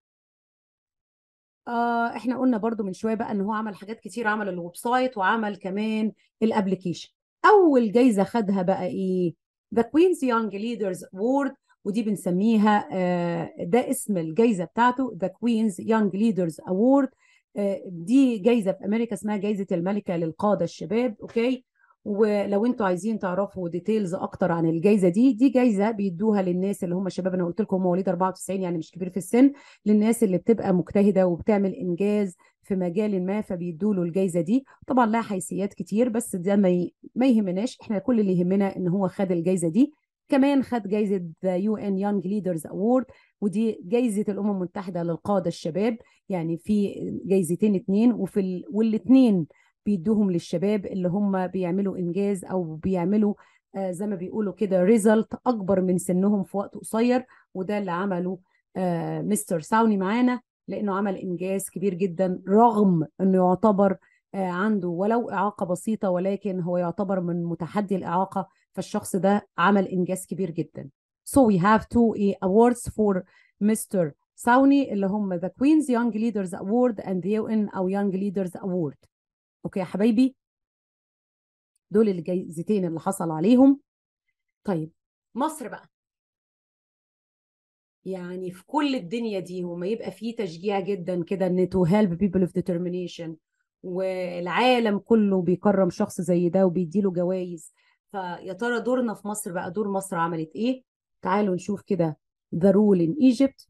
آه احنا قلنا برضو من شويه بقى ان هو عمل حاجات كتير عمل الويب سايت وعمل كمان الابلكيشن اول جايزه خدها بقى ايه ذا كوينز يونج ليدرز وورد ودي بنسميها آه ده اسم الجايزه بتاعته ذا كوينز يونج ليدرز اوورد دي جايزه في امريكا اسمها جايزه الملكه للقاده الشباب اوكي ولو انتوا عايزين تعرفوا ديتيلز اكتر عن الجايزه دي دي جايزه بيدوها للناس اللي هم شباب انا قلت لكم هم مواليد 94 يعني مش كبير في السن للناس اللي بتبقى مجتهده وبتعمل انجاز في مجال ما فبيدوا له الجايزه دي طبعا لها حيثيات كتير بس ده ما ي... ما يهمناش احنا كل اللي يهمنا ان هو خد الجايزه دي كمان خد جايزه ذا يو ان يونج ليدرز اوورد ودي جايزه الامم المتحده للقاده الشباب يعني في جايزتين اتنين وفي ال... والاثنين بيدوهم للشباب اللي هم بيعملوا انجاز او بيعملوا آه زي ما بيقولوا كده ريزلت اكبر من سنهم في وقت قصير وده اللي عمله آه مستر ساوني معانا لانه عمل انجاز كبير جدا رغم انه يعتبر آه عنده ولو اعاقه بسيطه ولكن هو يعتبر من متحدي الاعاقه فالشخص ده عمل انجاز كبير جدا. So we have two eh, awards for Mr. ساوني اللي هم the Queen's Young Leaders Award and the UN أو Young Leaders Award. اوكي يا حبايبي دول الجايزتين اللي حصل عليهم طيب مصر بقى يعني في كل الدنيا دي وما يبقى فيه تشجيع جدا كده ان to help people of determination والعالم كله بيكرم شخص زي ده وبيديله جوائز فيا ترى دورنا في مصر بقى دور مصر عملت ايه تعالوا نشوف كده the rule in Egypt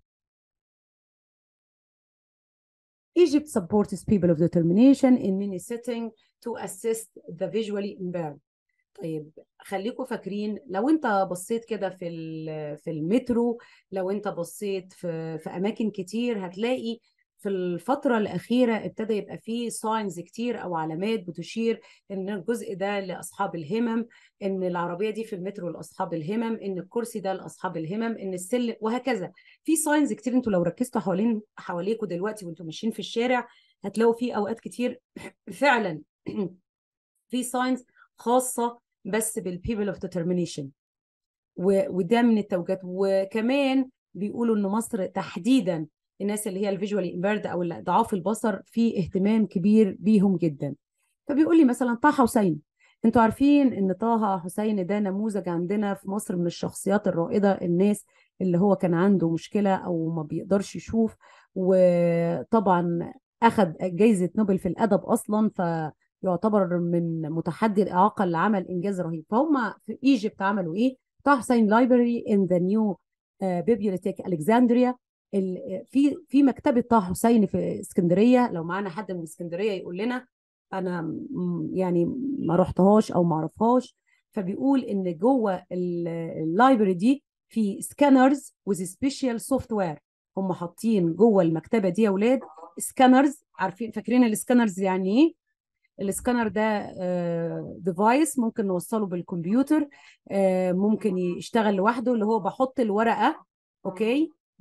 Egypt supports people of determination in many settings to assist the visually impaired. طيب خليكم فاكرين لو انت بصيت كده في في المترو لو انت بصيت في في اماكن كتير هتلاقي في الفترة الأخيرة ابتدى يبقى فيه ساينز كتير أو علامات بتشير إن الجزء ده لأصحاب الهمم، إن العربية دي في المترو لأصحاب الهمم، إن الكرسي ده لأصحاب الهمم، إن السلم وهكذا. في ساينز كتير أنتوا لو ركزتوا حوالين حواليكوا دلوقتي وأنتوا ماشيين في الشارع هتلاقوا في أوقات كتير فعلا في ساينز خاصة بس بالبيبل اوف ديترمينيشن وده من التوجيهات وكمان بيقولوا ان مصر تحديدا الناس اللي هي الفيجوالي امبيرد او ضعاف البصر في اهتمام كبير بيهم جدا فبيقول لي مثلا طه حسين انتوا عارفين ان طه حسين ده نموذج عندنا في مصر من الشخصيات الرائده الناس اللي هو كان عنده مشكله او ما بيقدرش يشوف وطبعا اخذ جائزه نوبل في الادب اصلا فيعتبر من متحدي الاعاقه اللي عمل انجاز رهيب فهم في ايجيبت عملوا ايه طه حسين لايبرري ان ذا نيو بيبليوتيك الكسندريا في في مكتبه طه حسين في اسكندريه لو معانا حد من اسكندريه يقول لنا انا يعني ما رحتهاش او ما اعرفهاش فبيقول ان جوه اللايبرري دي في سكانرز وذ سبيشال سوفت وير هم حاطين جوه المكتبه دي يا اولاد سكانرز عارفين فاكرين السكانرز يعني ايه السكانر ده ديفايس ممكن نوصله بالكمبيوتر ممكن يشتغل لوحده اللي هو بحط الورقه اوكي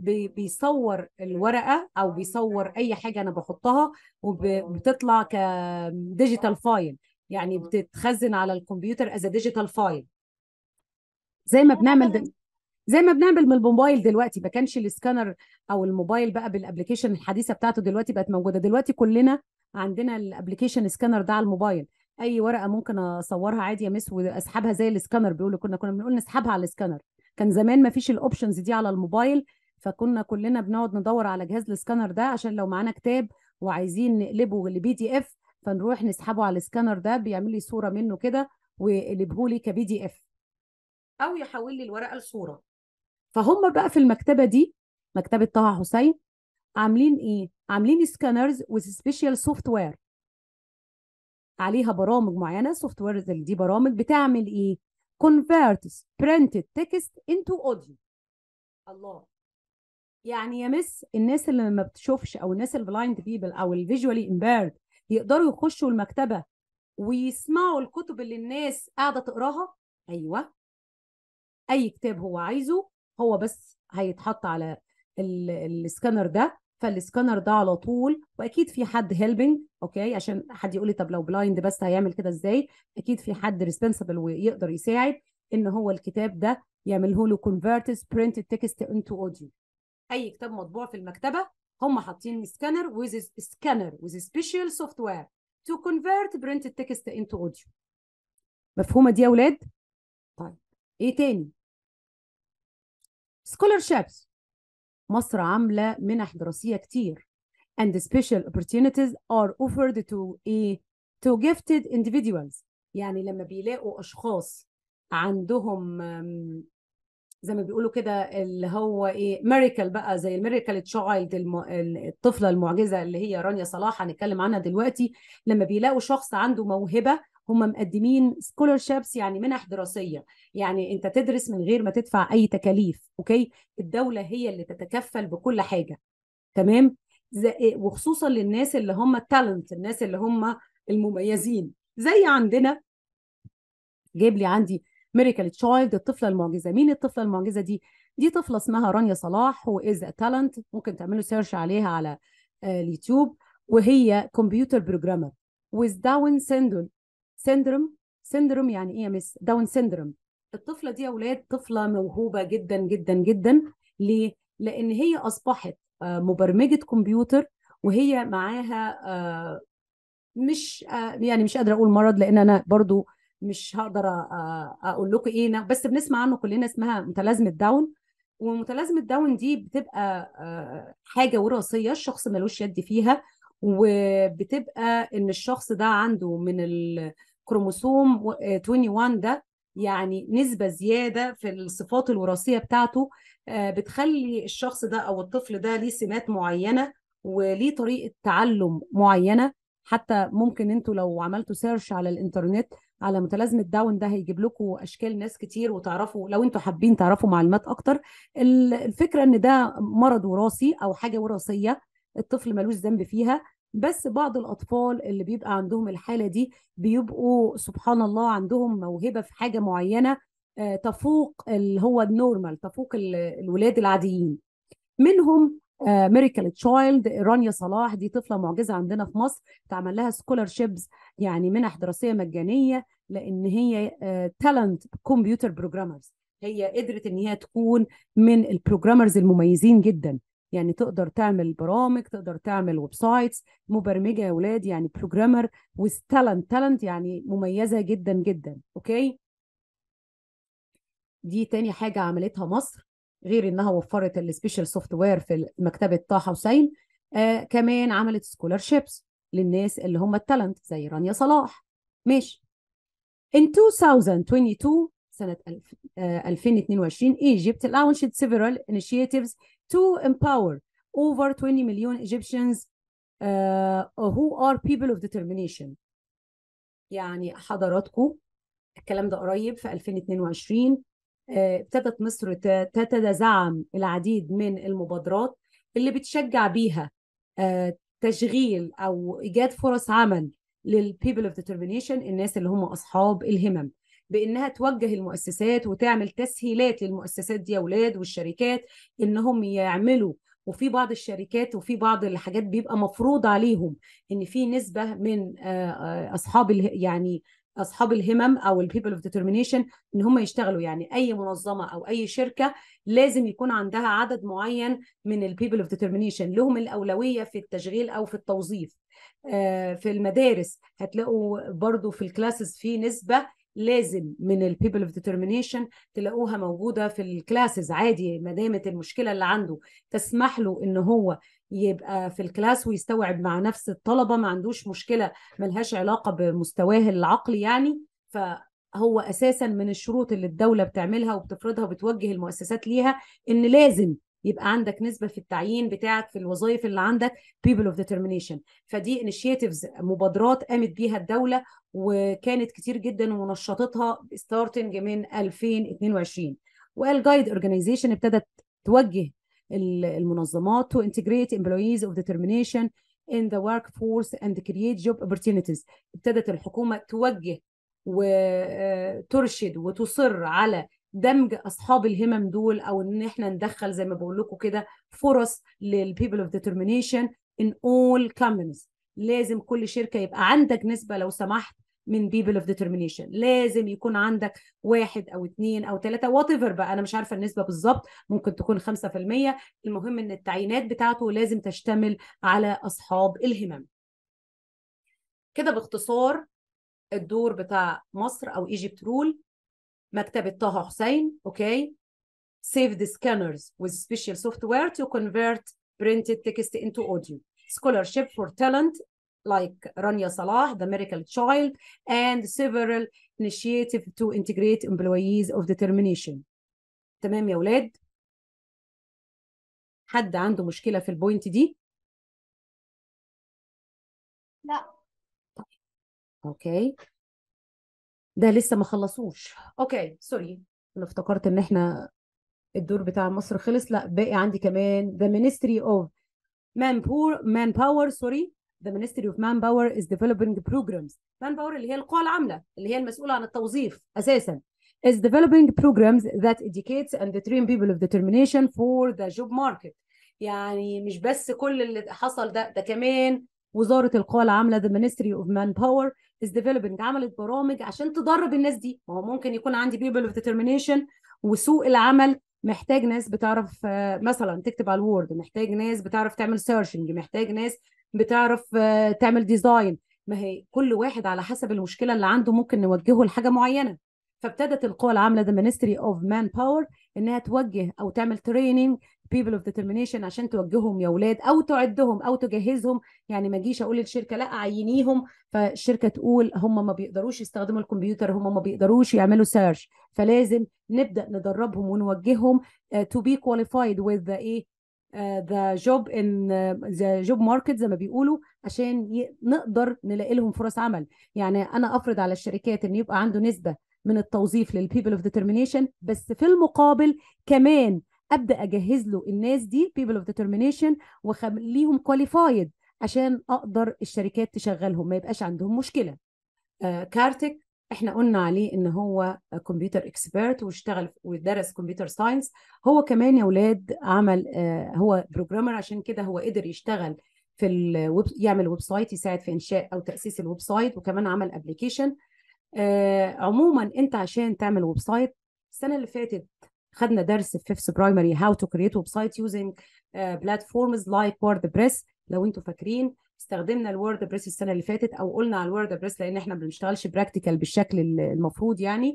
بي- بيصور الورقه او بيصور اي حاجه انا بحطها وبتطلع كديجيتال فايل يعني بتتخزن على الكمبيوتر از ديجيتال فايل زي ما بنعمل دل... زي ما بنعمل من الموبايل دلوقتي ما كانش السكانر او الموبايل بقى بالابلكيشن الحديثه بتاعته دلوقتي بقت موجوده دلوقتي كلنا عندنا الابلكيشن سكانر ده على الموبايل اي ورقه ممكن اصورها عادي يا مس واسحبها زي السكانر بيقولوا كنا كنا بنقول نسحبها على السكانر كان زمان ما فيش الاوبشنز دي على الموبايل فكنا كلنا بنقعد ندور على جهاز السكانر ده عشان لو معانا كتاب وعايزين نقلبه لبي دي اف فنروح نسحبه على السكانر ده بيعمل لي صوره منه كده ويقلبه لي كبي دي اف او يحول لي الورقه لصوره فهم بقى في المكتبه دي مكتبه طه حسين عاملين ايه عاملين سكانرز وذ سبيشال سوفت وير عليها برامج معينه سوفت وير دي برامج بتعمل ايه converts printed text into audio الله يعني يا مس الناس اللي ما بتشوفش او الناس البلايند بيبل او الفيجوالي امبيرد يقدروا يخشوا المكتبه ويسمعوا الكتب اللي الناس قاعده تقراها ايوه اي كتاب هو عايزه هو بس هيتحط على ال- السكانر ده فالسكانر ده على طول واكيد في حد هيلبنج اوكي عشان حد يقول لي طب لو بلايند بس هيعمل كده ازاي اكيد في حد ريسبونسبل ويقدر يساعد ان هو الكتاب ده يعمله له converts printed text into audio اي كتاب مطبوع في المكتبه هم حاطين سكانر with سكانر with special software to convert printed text into audio مفهومه دي يا اولاد طيب ايه تاني scholarships مصر عامله منح دراسيه كتير and special opportunities are offered to a to gifted individuals يعني لما بيلاقوا اشخاص عندهم أم، زي ما بيقولوا كده اللي هو ايه ميريكل بقى زي الميريكل تشايلد الطفله المعجزه اللي هي رانيا صلاح هنتكلم عنها دلوقتي لما بيلاقوا شخص عنده موهبه هم مقدمين scholarships يعني منح دراسيه يعني انت تدرس من غير ما تدفع اي تكاليف اوكي الدوله هي اللي تتكفل بكل حاجه تمام زي وخصوصا للناس اللي هم التالنت الناس اللي هم المميزين زي عندنا جايب لي عندي ميريكال تشايلد الطفله المعجزه مين الطفله المعجزه دي دي طفله اسمها رانيا صلاح هو از تالنت ممكن تعملوا سيرش عليها على آه، اليوتيوب وهي كمبيوتر بروجرامر with داون syndrome سيندروم سيندروم يعني ايه يا مس داون سيندروم الطفله دي يا اولاد طفله موهوبه جدا جدا جدا ليه لان هي اصبحت آه، مبرمجه كمبيوتر وهي معاها آه، مش آه، يعني مش قادره اقول مرض لان انا برضو مش هقدر آه، اقول لكم ايه بس بنسمع عنه كلنا اسمها متلازمه داون ومتلازمه داون دي بتبقى آه، حاجه وراثيه الشخص ملوش يد فيها وبتبقى ان الشخص ده عنده من الكروموسوم و- آه، 21 ده يعني نسبه زياده في الصفات الوراثيه بتاعته آه، بتخلي الشخص ده او الطفل ده ليه سمات معينه وليه طريقه تعلم معينه حتى ممكن انتوا لو عملتوا سيرش على الانترنت على متلازمه داون ده هيجيب لكم اشكال ناس كتير وتعرفوا لو انتوا حابين تعرفوا معلومات اكتر ال- الفكره ان ده مرض وراثي او حاجه وراثيه الطفل ملوش ذنب فيها بس بعض الاطفال اللي بيبقى عندهم الحاله دي بيبقوا سبحان الله عندهم موهبه في حاجه معينه آه، تفوق اللي هو النورمال تفوق ال- الولاد العاديين منهم ميريكال تشايلد رانيا صلاح دي طفله معجزه عندنا في مصر اتعمل لها سكولارشيبس يعني منح دراسيه مجانيه لان هي تالنت كمبيوتر بروجرامرز هي قدرت ان هي تكون من البروجرامرز المميزين جدا يعني تقدر تعمل برامج تقدر تعمل ويب سايتس مبرمجه يا اولاد يعني بروجرامر with talent talent يعني مميزه جدا جدا اوكي دي تاني حاجه عملتها مصر غير انها وفرت السبيشال سوفت وير في مكتبه طه حسين آه كمان عملت سكولارشيبس للناس اللي هم التالنت زي رانيا صلاح ماشي In 2022 سنة الف- آه، 2022 Egypt launched several initiatives to empower over 20 million Egyptians uh, who are people of determination يعني حضراتكم الكلام ده قريب في 2022 آه، ابتدت مصر ت- تتزعم العديد من المبادرات اللي بتشجع بيها آه، تشغيل او ايجاد فرص عمل للبيبل اوف ديترمينيشن الناس اللي هم اصحاب الهمم بانها توجه المؤسسات وتعمل تسهيلات للمؤسسات دي يا اولاد والشركات انهم يعملوا وفي بعض الشركات وفي بعض الحاجات بيبقى مفروض عليهم ان في نسبه من آه، آه، اصحاب اله- يعني اصحاب الهمم او البيبل اوف ديترمينيشن ان هم يشتغلوا يعني اي منظمه او اي شركه لازم يكون عندها عدد معين من البيبل اوف ديترمينيشن لهم الاولويه في التشغيل او في التوظيف آه، في المدارس هتلاقوا برضو في الكلاسز في نسبه لازم من البيبل اوف ديترمينيشن تلاقوها موجوده في الكلاسز عادي ما دامت المشكله اللي عنده تسمح له ان هو يبقى في الكلاس ويستوعب مع نفس الطلبه ما عندوش مشكله ملهاش علاقه بمستواه العقلي يعني فهو اساسا من الشروط اللي الدوله بتعملها وبتفرضها وبتوجه المؤسسات ليها ان لازم يبقى عندك نسبه في التعيين بتاعك في الوظائف اللي عندك people of determination فدي initiatives مبادرات قامت بيها الدوله وكانت كتير جدا ونشطتها ستارتنج من 2022 والجايد اورجانيزيشن ابتدت توجه ال- المنظمات to integrate employees of determination in the workforce and create job opportunities ابتدت الحكومة توجه وترشد وتصر على دمج اصحاب الهمم دول او ان احنا ندخل زي ما بقول لكم كده فرص للبيبل اوف ديترمينيشن in all companies لازم كل شركه يبقى عندك نسبه لو سمحت من people of determination لازم يكون عندك واحد او اثنين او ثلاثه وات ايفر بقى انا مش عارفه النسبه بالظبط ممكن تكون 5% المهم ان التعيينات بتاعته لازم تشتمل على اصحاب الهمم كده باختصار الدور بتاع مصر او ايجيبت رول مكتبة طه حسين اوكي save the scanners with special software to convert printed text into audio scholarship for talent like Rania Salah, the miracle child, and several initiatives to integrate employees of determination. تمام يا ولاد؟ حد عنده مشكلة في البوينت دي؟ لا اوكي ده لسه ما خلصوش اوكي سوري انا افتكرت ان احنا الدور بتاع مصر خلص لا باقي عندي كمان the ministry of manpower manpower sorry the ministry of manpower is developing programs manpower اللي هي القوى العامله اللي هي المسؤوله عن التوظيف اساسا is developing programs that educates and train people of determination for the job market يعني مش بس كل اللي حصل ده ده كمان وزارة القوى العاملة the Ministry of Manpower is developing عملت برامج عشان تدرب الناس دي ما هو ممكن يكون عندي people of determination وسوق العمل محتاج ناس بتعرف آه، مثلا تكتب على الوورد محتاج ناس بتعرف تعمل سيرشنج محتاج ناس بتعرف آه، تعمل ديزاين ما هي كل واحد على حسب المشكلة اللي عنده ممكن نوجهه لحاجة معينة فابتدت القوى العاملة the Ministry of Manpower انها توجه او تعمل تريننج people of determination عشان توجههم يا اولاد او تعدهم او تجهزهم يعني ما اجيش اقول للشركه لا عينيهم فالشركه تقول هم ما بيقدروش يستخدموا الكمبيوتر هم ما بيقدروش يعملوا سيرش فلازم نبدا ندربهم ونوجههم uh, to be qualified with the ايه uh, the job in uh, the job market زي ما بيقولوا عشان ي- نقدر نلاقي لهم فرص عمل يعني انا افرض على الشركات ان يبقى عنده نسبه من التوظيف للبيبل اوف ديترمينيشن بس في المقابل كمان ابدا اجهز له الناس دي people of determination واخليهم qualified عشان اقدر الشركات تشغلهم ما يبقاش عندهم مشكله آه كارتك احنا قلنا عليه ان هو كمبيوتر اكسبيرت واشتغل ودرس كمبيوتر ساينس هو كمان يا اولاد عمل آه هو بروجرامر عشان كده هو قدر يشتغل في الويب يعمل ويب سايت يساعد في انشاء او تاسيس الويب سايت وكمان عمل ابلكيشن آه عموما انت عشان تعمل ويب سايت السنه اللي فاتت خدنا درس في فيفث برايمري هاو تو كريت ويب سايت يوزنج بلاتفورمز لايك ووردبريس لو انتوا فاكرين استخدمنا الوورد بريس السنه اللي فاتت او قلنا على الوورد بريس لان احنا ما بنشتغلش براكتيكال بالشكل ال- المفروض يعني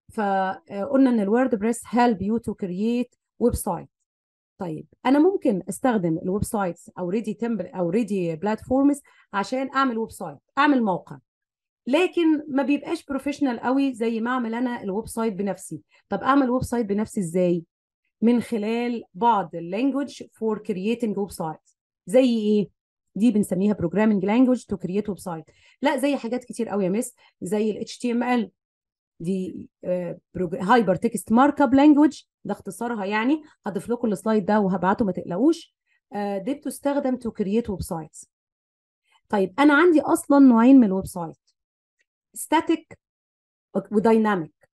فقلنا ان الوورد بريس هيلب يو تو كرييت ويب سايت طيب انا ممكن استخدم الويب سايتس او ريدي تمبل او ريدي بلاتفورمز عشان اعمل ويب سايت اعمل موقع لكن ما بيبقاش بروفيشنال قوي زي ما اعمل انا الويب سايت بنفسي طب اعمل ويب سايت بنفسي ازاي من خلال بعض اللانجوج فور كرييتنج ويب سايت زي ايه دي بنسميها بروجرامينج لانجوج تو كرييت ويب سايت لا زي حاجات كتير قوي يا مس زي ال HTML دي هايبر تكست مارك اب لانجوج ده اختصارها يعني هضيف لكم السلايد ده وهبعته ما تقلقوش آه، دي بتستخدم تو كرييت ويب سايتس طيب انا عندي اصلا نوعين من الويب سايت ستاتيك ودايناميك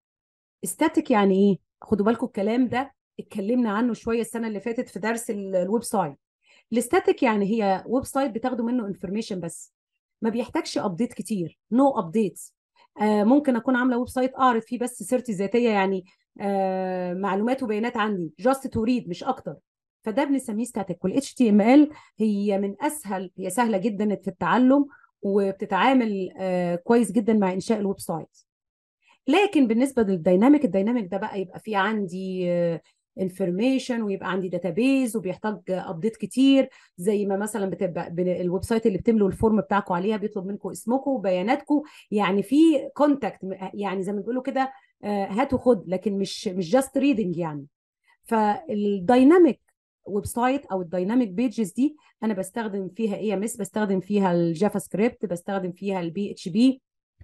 static يعني ايه خدوا بالكم الكلام ده اتكلمنا عنه شويه السنه اللي فاتت في درس ال- الويب سايت الستاتيك يعني هي ويب سايت بتاخدوا منه انفورميشن بس ما بيحتاجش ابديت كتير نو no ابديتس آه ممكن اكون عامله ويب سايت اعرض فيه بس سيرتي الذاتيه يعني آه معلومات وبيانات عندي جاست تو ريد مش اكتر فده بنسميه ستاتيك والاتش تي ام ال هي من اسهل هي سهله جدا في التعلم وبتتعامل آه كويس جدا مع انشاء الويب سايت لكن بالنسبه للديناميك الديناميك ده بقى يبقى فيه عندي انفورميشن ويبقى عندي داتابيز وبيحتاج ابديت كتير زي ما مثلا بتبقى بن- الويب سايت اللي بتملوا الفورم بتاعكم عليها بيطلب منكم اسمكم وبياناتكم يعني في كونتاكت يعني زي ما بيقولوا كده آه، هات وخد لكن مش مش جاست ريدنج يعني فالدايناميك ويب سايت او الدايناميك بيجز دي انا بستخدم فيها ايه يا مس بستخدم فيها الجافا سكريبت بستخدم فيها البي اتش بي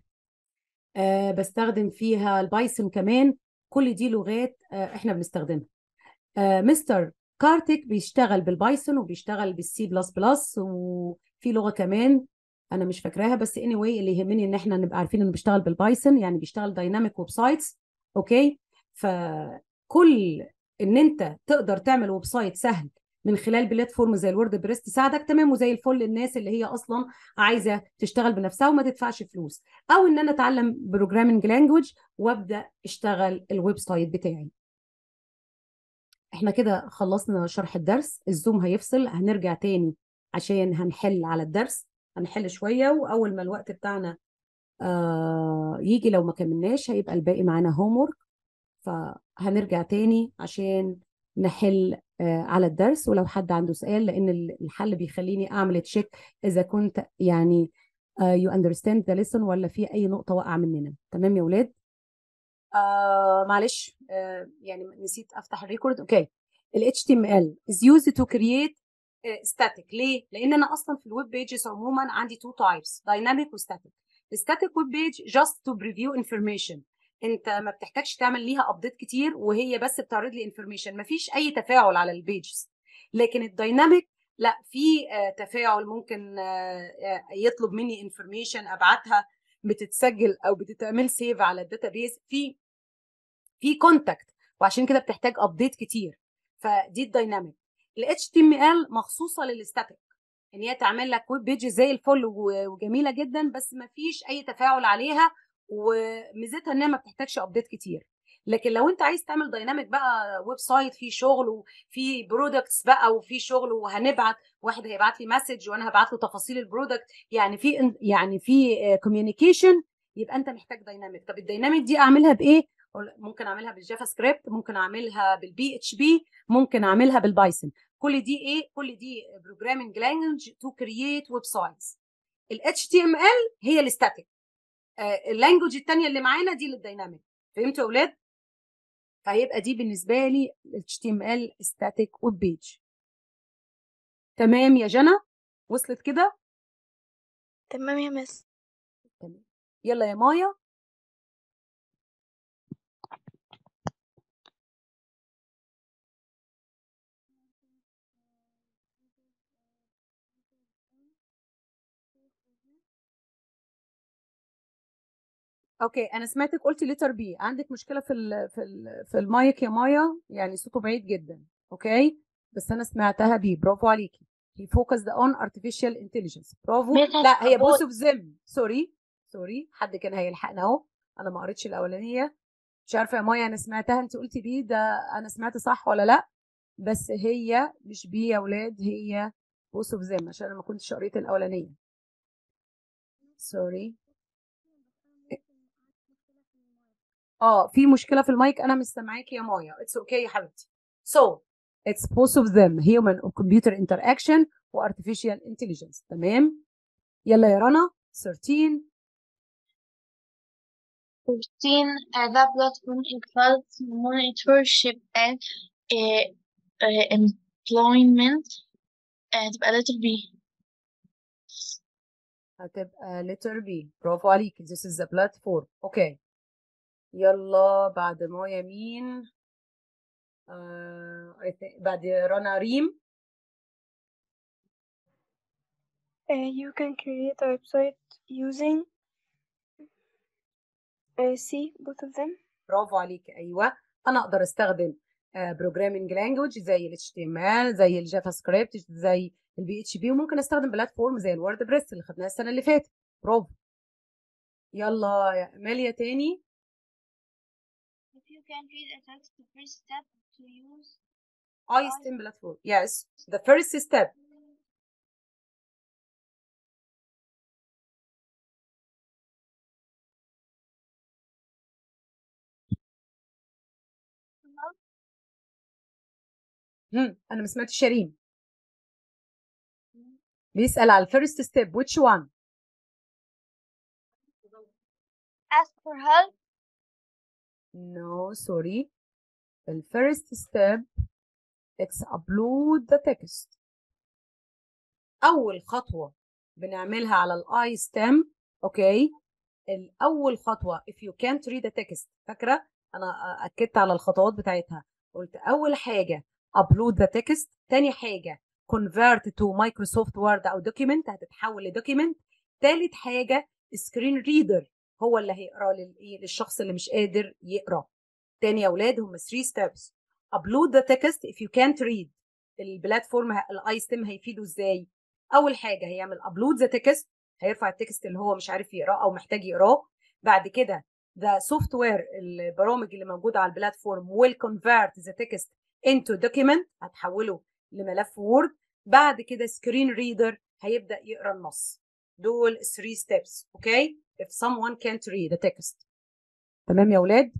آه بستخدم فيها البايثون كمان كل دي لغات آه احنا بنستخدمها آه مستر كارتك بيشتغل بالبايثون وبيشتغل بالسي بلس بلس وفي لغه كمان انا مش فاكراها بس اني anyway اللي يهمني ان احنا نبقى عارفين انه بيشتغل بالبايثون يعني بيشتغل دايناميك ويب سايتس اوكي فكل ان انت تقدر تعمل ويب سايت سهل من خلال بلاتفورم زي الورد بريس تساعدك تمام وزي الفل الناس اللي هي اصلا عايزه تشتغل بنفسها وما تدفعش فلوس او ان انا اتعلم بروجرامنج لانجوج وابدا اشتغل الويب سايت بتاعي احنا كده خلصنا شرح الدرس الزوم هيفصل هنرجع تاني عشان هنحل على الدرس هنحل شوية وأول ما الوقت بتاعنا آه يجي لو ما كملناش هيبقى الباقي معانا هومورك فهنرجع تاني عشان نحل آه على الدرس ولو حد عنده سؤال لأن الحل بيخليني أعمل تشيك إذا كنت يعني آه you understand the lesson ولا في أي نقطة واقعة مننا تمام يا ولاد؟ آه معلش آه يعني نسيت افتح الريكورد اوكي ال HTML is used to create uh, static ليه؟ لان انا اصلا في الويب بيجز عموما عندي two types dynamic و static الستاتيك ويب بيج just to preview information انت ما بتحتاجش تعمل ليها ابديت كتير وهي بس بتعرض لي انفورميشن ما فيش اي تفاعل على البيجز لكن الدايناميك لا في uh, تفاعل ممكن uh, يطلب مني انفورميشن ابعتها بتتسجل او بتتعمل سيف على الداتابيز في في كونتاكت وعشان كده بتحتاج ابديت كتير فدي الدايناميك ال HTML مخصوصه للستاتيك ان هي تعمل لك ويب بيج زي الفل وجميله جدا بس ما فيش اي تفاعل عليها وميزتها انها ما بتحتاجش ابديت كتير لكن لو انت عايز تعمل دايناميك بقى ويب سايت فيه شغل وفي برودكتس بقى وفي شغل وهنبعت واحد هيبعت لي مسج وانا هبعت له تفاصيل البرودكت يعني في يعني في كوميونيكيشن يبقى انت محتاج دايناميك طب الدايناميك دي اعملها بايه ممكن اعملها بالجافا سكريبت ممكن اعملها بالبي اتش بي ممكن اعملها بالبايثون كل دي ايه كل دي بروجرامنج لانجوج تو كرييت ويب سايتس ال HTML هي الستاتيك اللانجوج الثانيه اللي معانا دي للديناميك فهمتوا يا اولاد فهيبقى دي بالنسبه لي HTML static ويب بيج تمام يا جنى وصلت كده تمام يا مس تمام يلا يا مايا اوكي انا سمعتك قلتي لتر بي عندك مشكله في ال في ال في المايك يا مايا يعني صوته بعيد جدا اوكي بس انا سمعتها بي برافو عليكي he focused on artificial intelligence برافو لا هي بوث اوف ذم سوري سوري حد كان هيلحقنا اهو انا ما قريتش الاولانيه مش عارفه يا مايا انا سمعتها انت قلتي بي ده انا سمعت صح ولا لا بس هي مش بي يا اولاد هي بوث اوف ذم عشان انا ما كنتش قريت الاولانيه سوري اه في مشكله في المايك انا مش سامعاكي يا مايا اتس اوكي okay يا حبيبتي so it's both of them human or computer interaction و artificial intelligence تمام يلا يا رنا 13 13 uh, the platform involves monitorship and uh, uh, employment uh, تبقى letter B هتبقى letter B برافو عليكي this is the platform اوكي okay. يلا بعد مايا مين آه بعد رنا ريم Uh, you can create a website using uh, C, both of them. برافو عليك ايوه انا اقدر استخدم بروجرامينج لانجوج زي ال HTML زي الجافا سكريبت زي البي اتش بي وممكن استخدم بلاتفورم زي الوورد بريس اللي خدناها السنه اللي فاتت برافو يلا يا ماليا تاني If you can read a text, the first step to use I STEM platform yes the first step هم انا ما سمعتش شيرين بيسأل على الفيرست ستيب which one ask for help, no sorry the first step it's upload the text اول خطوه بنعملها على الاي ستيم اوكي الاول خطوه if you can't read the text فاكره انا اكدت على الخطوات بتاعتها قلت اول حاجه upload the text تاني حاجه convert to Microsoft Word او document هتتحول لدوكيمنت تالت حاجه screen reader هو اللي هيقرا للايه للشخص اللي مش قادر يقرا تاني يا اولاد هم 3 steps upload the text if you can't read البلاتفورم الاي ستيم هيفيده ازاي اول حاجه هيعمل upload the text هيرفع التكست اللي هو مش عارف يقراه او محتاج يقراه بعد كده the software البرامج اللي موجوده على البلاتفورم will convert the text into document هتحوله لملف وورد بعد كده screen reader هيبدا يقرا النص دول 3 steps اوكي if someone can't read the text تمام يا اولاد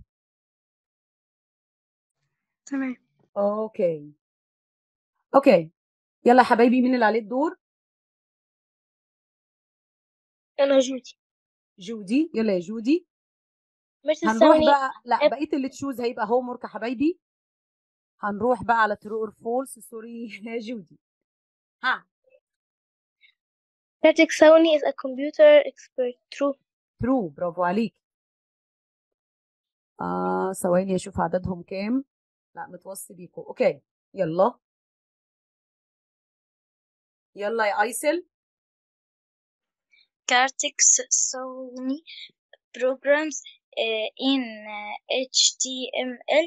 تمام اوكي اوكي يلا يا حبايبي مين اللي عليه الدور أنا جودي جودي يلا يا جودي مش هنروح تساوي بقى لا أب- بقيه اللي تشوز هيبقى هوم ورك يا حبايبي هنروح بقى على ترو اور فولس سوري يا جودي ها Patrick Sawney is a computer expert. True. ترو برافو عليك اه ثواني اشوف عددهم كام لا متوصي بيكم اوكي يلا يلا يا ايسل Kartik Sony programs uh, in uh, HTML.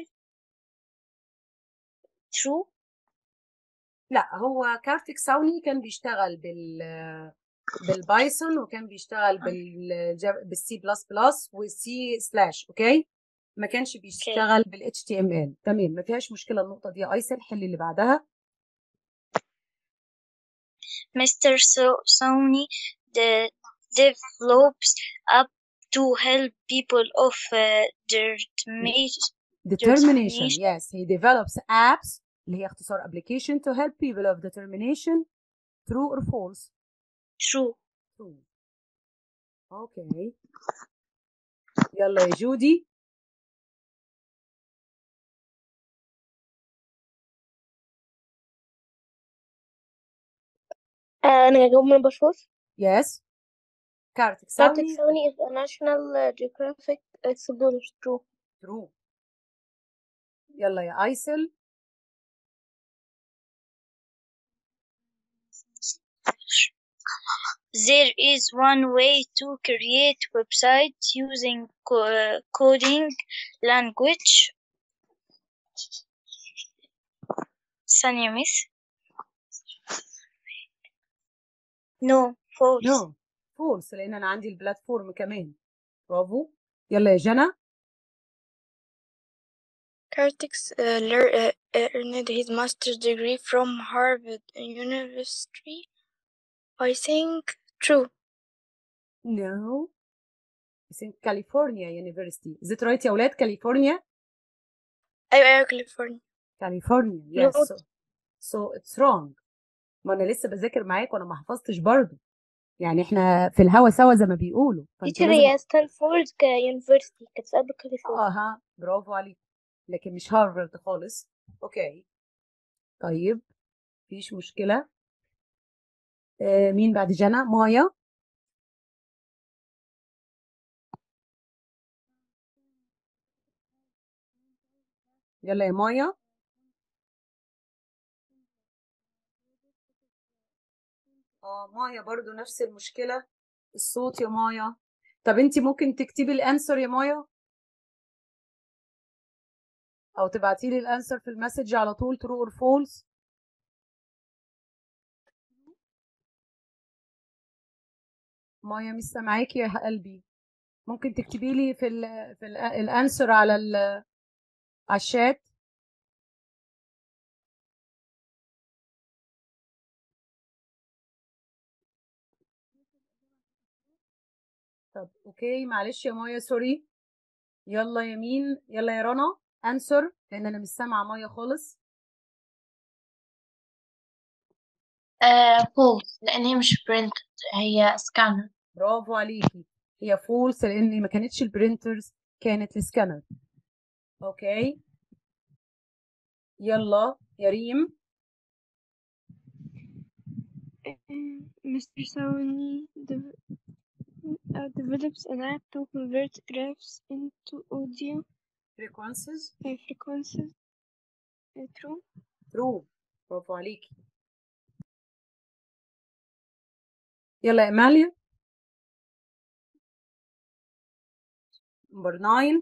True. لا هو كارتك ساوني كان بيشتغل بال بالبايثون وكان بيشتغل بال بالسي بلس بلس والسي سلاش اوكي ما كانش بيشتغل بالاتش تي ام ال تمام ما فيهاش مشكله النقطه دي يا ايسل حلي اللي بعدها Mr. So- Sony de- develops app to help people of uh, determination determination Determination. yes he develops apps اللي هي اختصار application to help people of determination true or false true. true اوكي يلا يا جودي Uh, أنا هجاوب من بشور. yes كارتك Patrick ساوني Sawney is a National uh, Geographic Explorer. True. true يلا يا ايسل There is one way to create websites using co- coding language. ثانية miss. No, false. نو فولس لان انا عندي البلاتفورم كمان برافو يلا يا جنى Kartik uh, lear- uh, earned his master's degree from Harvard University. I think true. نو no. كاليفورنيا يونيفرستي is it right يا اولاد كاليفورنيا أيوة أيوة كاليفورنيا. كاليفورنيا yes No. so, so it's wrong ما انا لسه بذاكر معاك وانا ما حفظتش برضه يعني احنا في الهوا سوا زي ما بيقولوا فانت تيتر لازم هي ستانفورد كيونيفرستي كانت في قلب كاليفورنيا. اه ها برافو عليك لكن مش هارفارد خالص اوكي طيب مفيش مشكله آه مين بعد جنى مايا يلا يا مايا اه مايا برضو نفس المشكله الصوت يا مايا طب انت ممكن تكتبي الانسر يا مايا او تبعتي لي الانسر في المسج على طول true or false مايا مش سامعاكي يا قلبي ممكن تكتبي لي في ال في ال الانسر على ال على الشات طب اوكي معلش يا مايا سوري يلا يا مين يلا يا رنا انسر لان انا مش سامعه مايا خالص فولس لأن هي مش برنت هي سكانر برافو عليكي هي فولس لان ما كانتش البرينترز كانت السكانر اوكي يلا يا ريم Mr. Sawney dev- uh, develops an app to convert graphs into audio frequencies uh, frequencies. Uh, true. true برافو عليكي يلا يا اماليا نمبر 9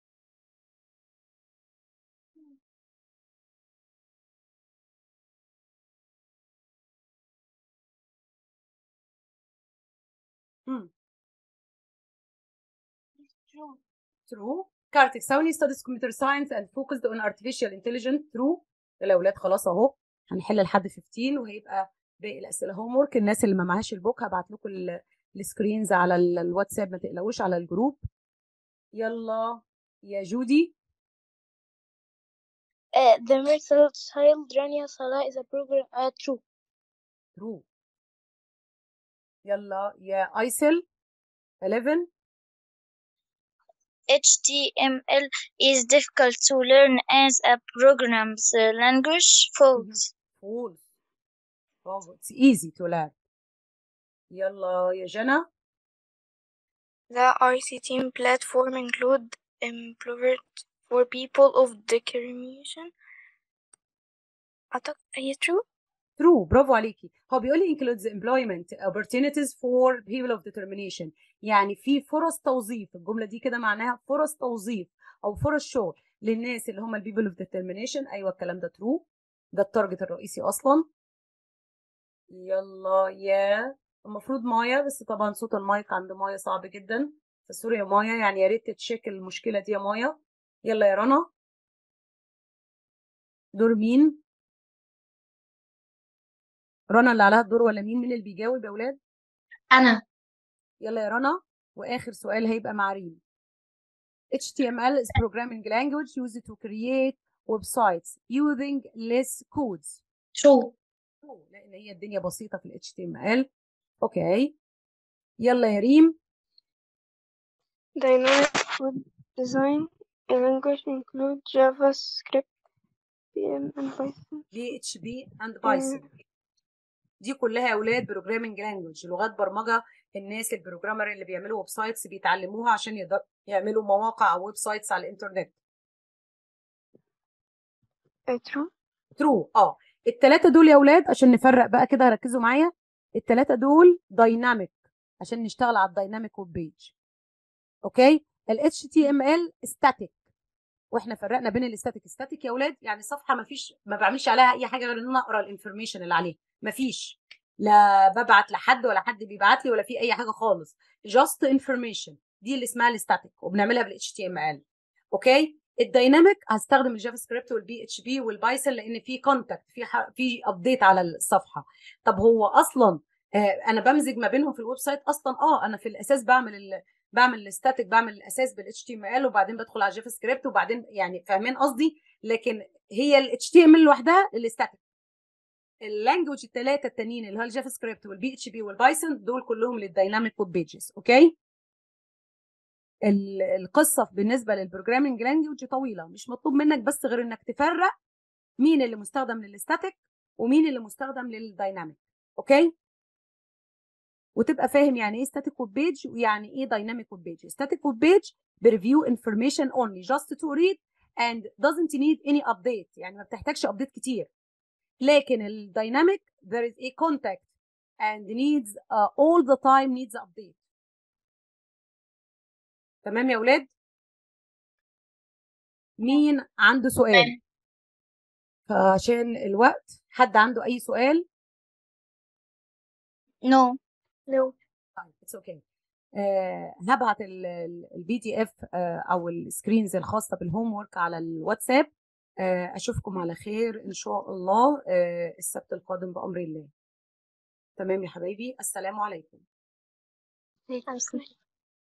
Hmm. True. True. كارتك ساوني studies computer science and focused on artificial intelligence. True. الأولاد خلاص أهو هنحل لحد 15 وهيبقى باقي الأسئلة هوم ورك الناس اللي ما معهاش البوك هبعت لكم ال- السكرينز على ال- الواتساب ما تقلقوش على الجروب يلا يا جودي Uh, the missile child Rania Salah is a program uh, true. True. يلا يا أيسل 11 HTML is difficult to learn as a program's uh, language. False. False. برافو it's easy to learn يلا يا جنى The ICT platform include improved for people of discrimination. أعتقد هي true. True برافو عليكي هو بيقول لي includes employment opportunities for people of determination يعني في فرص توظيف الجملة دي كده معناها فرص توظيف أو فرص شغل للناس اللي هم ال people of determination أيوة الكلام ده true ده التارجت الرئيسي أصلا يلا يا المفروض مايا بس طبعا صوت المايك عند مايا صعب جدا فسوري يا مايا يعني يا ريت تتشيك المشكلة دي يا مايا يلا يا رنا دور مين رنا اللي عليها الدور ولا مين مين اللي بيجاوب يا اولاد أنا يلا يا رنا واخر سؤال هيبقى مع ريم HTML is programming language used to create websites using less codes true True، لان هي الدنيا بسيطه في ال HTML اوكي يلا يا ريم Dynamic web design language include JavaScript, PM, and Python. PHP and Python دي كلها يا اولاد بروجرامنج لانجوج لغات برمجه الناس البروجرامر اللي بيعملوا ويب سايتس بيتعلموها عشان يقدروا يعملوا مواقع او ويب سايتس على الانترنت Uh, true. ترو اه الثلاثه دول يا اولاد عشان نفرق بقى كده ركزوا معايا الثلاثه دول دايناميك عشان نشتغل على الدايناميك ويب بيج اوكي ال HTML static واحنا فرقنا بين الاستاتيك static يا اولاد يعني صفحه ما فيش ما بعملش عليها اي حاجه غير ان انا اقرا الانفورميشن اللي عليها ما فيش لا ببعت لحد ولا حد بيبعت لي ولا في اي حاجه خالص just information دي اللي اسمها الستاتيك وبنعملها بال HTML اوكي الدايناميك هستخدم الجافا سكريبت والبي اتش بي والبايثون لان في كونتاكت في ح... في ابديت على الصفحه طب هو اصلا آه انا بمزج ما بينهم في الويب سايت اصلا اه انا في الاساس بعمل ال... بعمل الستاتيك بعمل الاساس بالاتش تي ام ال وبعدين بدخل على الجافا سكريبت وبعدين يعني فاهمين قصدي لكن هي الاتش تي ام ال لوحدها الستاتيك اللانجوج الثلاثه التانيين اللي هو الجافا سكريبت والبي اتش بي والبايثون دول كلهم للدايناميك ويب بيجز اوكي ال- القصه بالنسبه للبروجرامينج لانجوج طويله مش مطلوب منك بس غير انك تفرق مين اللي مستخدم للستاتيك ومين اللي مستخدم للدايناميك اوكي وتبقى فاهم يعني ايه static web page ويعني ايه dynamic web page static web page بريفيو information only just to read and doesn't need any update يعني ما بتحتاجش update كتير لكن الدايناميك there is a contact and needs uh, all the time needs update تمام يا ولاد مين عنده سؤال فعشان الوقت حد عنده اي سؤال No. No. طيب اتس اوكي آه هبعت البي دي اف او السكرينز الخاصه بالهوم ورك على الواتساب آه اشوفكم على خير ان شاء الله آه السبت القادم بامر الله تمام يا حبايبي السلام عليكم Thank you.